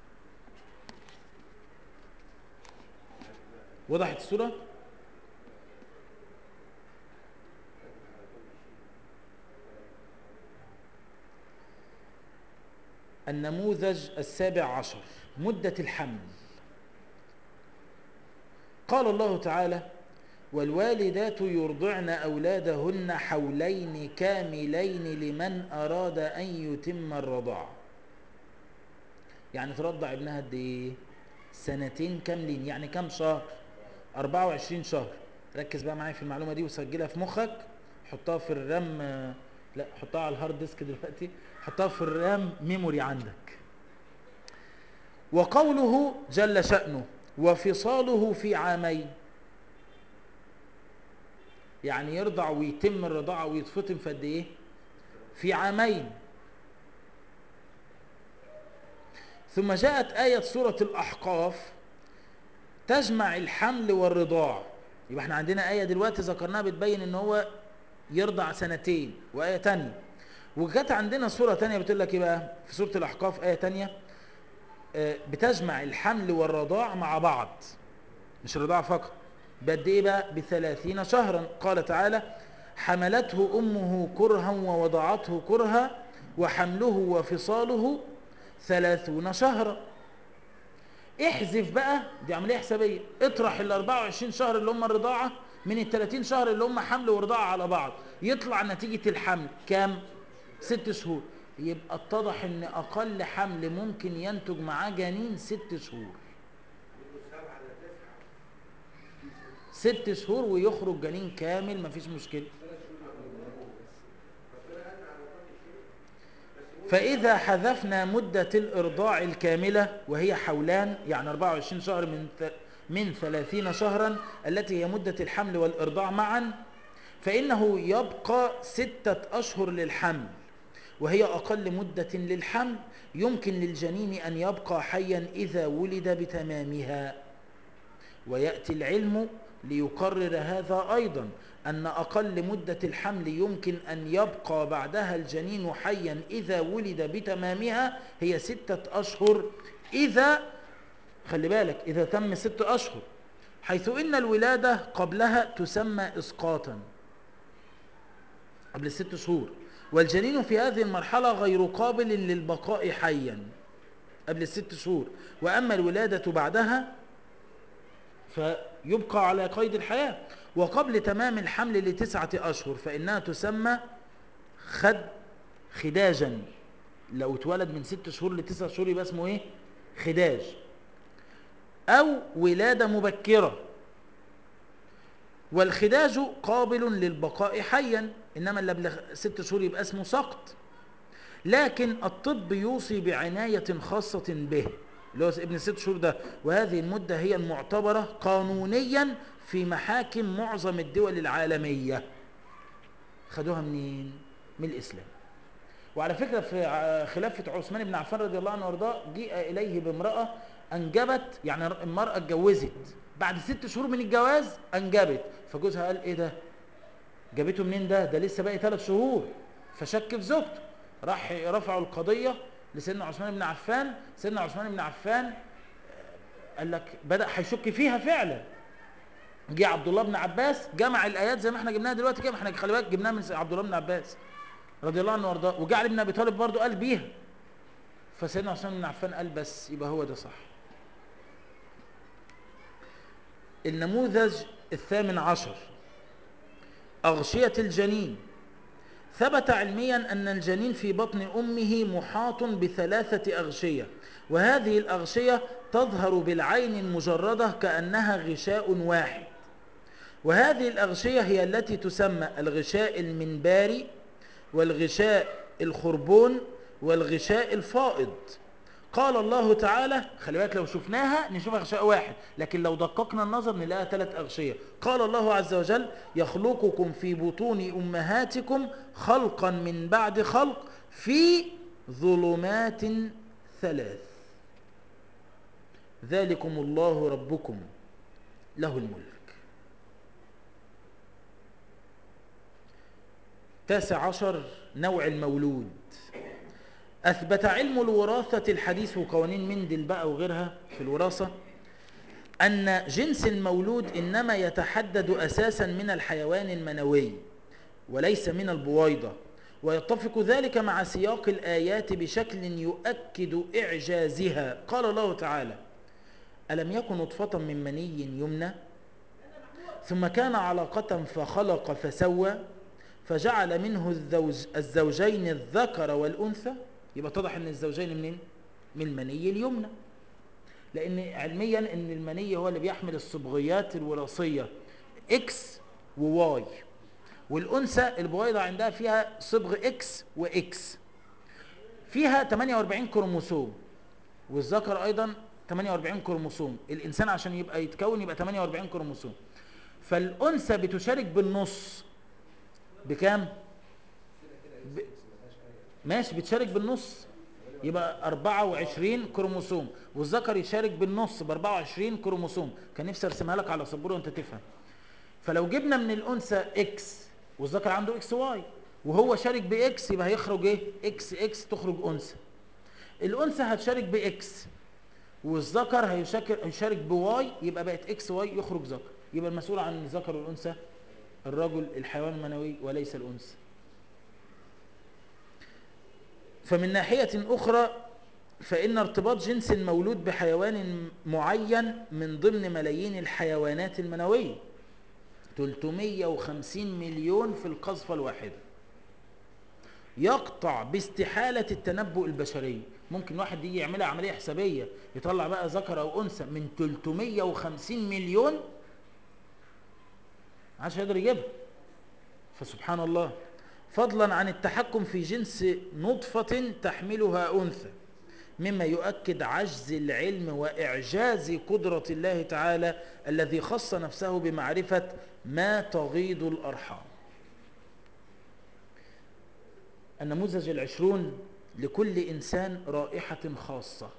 وضحت الصوره النموذج السابع عشر مدة الحمل قال الله تعالى والوالدات يرضعن أولادهن حولين كاملين لمن أراد أن يتم الرضاعة يعني ترضع ابنها قد ايه سنتين كاملين يعني كم شهر 24 شهر ركز بقى معايا في المعلومة دي وسجلها في مخك حطها في الرام لا حطها على الهارد ديسك دلوقتي حطها في الرام ميموري عندك وقوله جل شأنه وفصاله في عامين يعني يرضع ويتم الرضاعة ويتفطم في قد ايه في عامين ثم جاءت آية سورة الأحقاف تجمع الحمل والرضاع يبقى احنا عندنا آية دلوقتي ذكرناها بتبين ان هو يرضع سنتين وآية تانية وجت عندنا سورة تانية بتقول لك ايه بقى في سورة الأحقاف آية تانية آه بتجمع الحمل والرضاع مع بعض مش الرضاع فقط بقد ايه بقى بثلاثين شهرا قال تعالى حملته أمه كرها ووضعته كرها وحمله وفصاله ثلاثون شهرا احذف بقى دي عملية حسابية اطرح ال 24 شهر اللي هم الرضاعة من ال 30 شهر اللي هم حمل ورضاعة على بعض يطلع نتيجة الحمل كام ست شهور يبقى اتضح ان اقل حمل ممكن ينتج معاه جنين ست شهور ست شهور ويخرج جنين كامل مفيش مشكلة فإذا حذفنا مدة الإرضاع الكاملة وهي حولان يعني 24 شهر من من 30 شهرا التي هي مدة الحمل والإرضاع معا فإنه يبقى ستة أشهر للحمل وهي أقل مدة للحمل يمكن للجنين أن يبقى حيا إذا ولد بتمامها ويأتي العلم ليقرر هذا أيضا أن أقل مدة الحمل يمكن أن يبقى بعدها الجنين حيا إذا ولد بتمامها هي ستة أشهر إذا خلي بالك إذا تم ست أشهر حيث إن الولادة قبلها تسمى إسقاطا قبل الست شهور والجنين في هذه المرحلة غير قابل للبقاء حيا قبل الست شهور وأما الولادة بعدها فيبقى على قيد الحياة وقبل تمام الحمل لتسعة أشهر فإنها تسمى خد خداجا لو اتولد من ست شهور لتسعة شهور يبقى اسمه ايه خداج أو ولادة مبكرة والخداج قابل للبقاء حيا إنما اللي قبل ست شهور يبقى اسمه سقط لكن الطب يوصي بعناية خاصة به اللي هو ابن ست شهور ده وهذه المدة هي المعتبرة قانونيا في محاكم معظم الدول العالمية خدوها منين من الاسلام وعلى فكره في ع- خلافه عثمان بن عفان رضي الله عنه وارضاه جيء اليه بامراه انجبت يعني المراه اتجوزت بعد ست شهور من الجواز انجبت فجوزها قال ايه ده جابته منين ده ده لسه باقي ثلاث شهور فشك في زوجته راح رفعوا القضيه لسيدنا عثمان بن عفان سيدنا عثمان بن عفان آه، قال لك بدا هيشك فيها فعلا جه عبد الله بن عباس جمع الايات زي ما احنا جبناها دلوقتي كده ما احنا خلي بالك جبناها من عبد الله بن عباس رضي الله عنه وارضاه وجعل بن ابي طالب برضه قال بيها فسيدنا عثمان بن عفان قال بس يبقى هو ده صح النموذج الثامن عشر أغشية الجنين ثبت علميا أن الجنين في بطن أمه محاط بثلاثة أغشية وهذه الأغشية تظهر بالعين المجردة كأنها غشاء واحد وهذه الأغشية هي التي تسمى الغشاء المنباري والغشاء الخربون والغشاء الفائض قال الله تعالى خلي بالك لو شفناها نشوفها غشاء واحد لكن لو دققنا النظر نلاقيها ثلاث أغشية قال الله عز وجل يخلقكم في بطون أمهاتكم خلقا من بعد خلق في ظلمات ثلاث ذلكم الله ربكم له الملك تاسع عشر نوع المولود أثبت علم الوراثة الحديث وقوانين مندل بقى وغيرها في الوراثة أن جنس المولود إنما يتحدد أساسا من الحيوان المنوي وليس من البويضة ويتفق ذلك مع سياق الآيات بشكل يؤكد إعجازها قال الله تعالى ألم يكن نطفة من مني يمنى ثم كان علقة فخلق فسوى فجعل منه الزوج الزوجين الذكر والأنثى يبقى اتضح ان الزوجين منين من المني اليمنى لان علميا ان المني هو اللي بيحمل الصبغيات الوراثيه اكس وواي والانثى البويضه عندها فيها صبغ اكس واكس فيها 48 كروموسوم والذكر ايضا 48 كروموسوم الانسان عشان يبقى يتكون يبقى 48 كروموسوم فالانثى بتشارك بالنص بكام ب... ماشي بتشارك بالنص يبقى 24 كروموسوم والذكر يشارك بالنص ب 24 كروموسوم كان نفسي ارسمها لك على سبوره وانت تفهم فلو جبنا من الانثى اكس والذكر عنده اكس واي وهو شارك باكس يبقى هيخرج ايه اكس اكس تخرج انثى الانثى هتشارك باكس والذكر هيشارك هيشارك بواي يبقى بقت اكس واي يخرج ذكر يبقى المسؤول عن الذكر والانثى الرجل الحيوان المنوي وليس الانثى فمن ناحية أخرى فإن ارتباط جنس المولود بحيوان معين من ضمن ملايين الحيوانات المنوية 350 مليون في القذفة الواحدة يقطع باستحالة التنبؤ البشري ممكن واحد يجي يعملها عملية حسابية يطلع بقى ذكر أو أنثى من 350 مليون عشان يقدر يجيبها فسبحان الله فضلا عن التحكم في جنس نطفة تحملها أنثى مما يؤكد عجز العلم وإعجاز قدرة الله تعالى الذي خص نفسه بمعرفة ما تغيض الأرحام النموذج العشرون لكل إنسان رائحة خاصة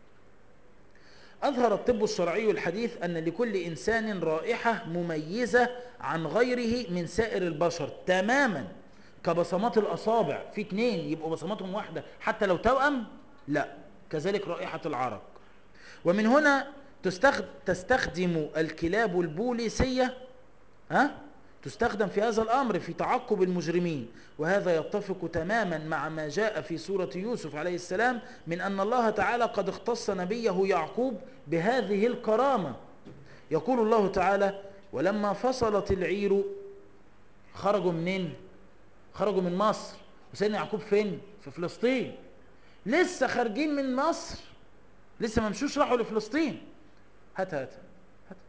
أظهر الطب الشرعي الحديث أن لكل إنسان رائحة مميزة عن غيره من سائر البشر تماما كبصمات الأصابع في اتنين يبقوا بصماتهم واحدة حتى لو توأم لا كذلك رائحة العرق ومن هنا تستخدم الكلاب البوليسية ها تستخدم في هذا الأمر في تعقب المجرمين وهذا يتفق تماما مع ما جاء في سورة يوسف عليه السلام من أن الله تعالى قد اختص نبيه يعقوب بهذه الكرامة يقول الله تعالى ولما فصلت العير خرجوا منين خرجوا من مصر وسيدنا يعقوب فين في فلسطين لسه خارجين من مصر لسه ما مشوش راحوا لفلسطين هات هات هات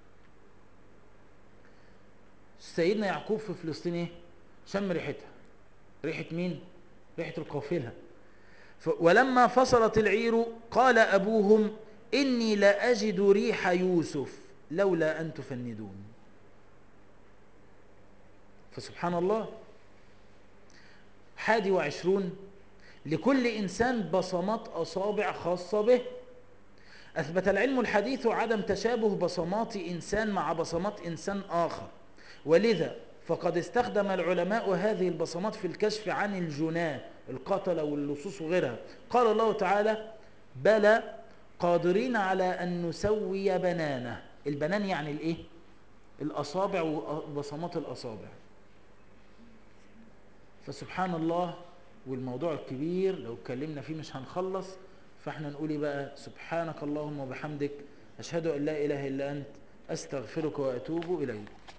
سيدنا يعقوب في فلسطين ايه شم ريحتها ريحه مين ريحه القافله ولما فصلت العير قال ابوهم اني لا اجد ريح يوسف لولا ان تفندون فسبحان الله حادي وعشرون لكل إنسان بصمات أصابع خاصة به أثبت العلم الحديث عدم تشابه بصمات إنسان مع بصمات إنسان آخر ولذا فقد استخدم العلماء هذه البصمات في الكشف عن الجناه القتلة واللصوص وغيرها قال الله تعالى بلى قادرين على أن نسوي بنانه البنان يعني الإيه؟ الأصابع وبصمات الأصابع فسبحان الله والموضوع الكبير لو اتكلمنا فيه مش هنخلص فاحنا نقول إيه بقى سبحانك اللهم وبحمدك أشهد أن لا إله إلا أنت أستغفرك وأتوب إليك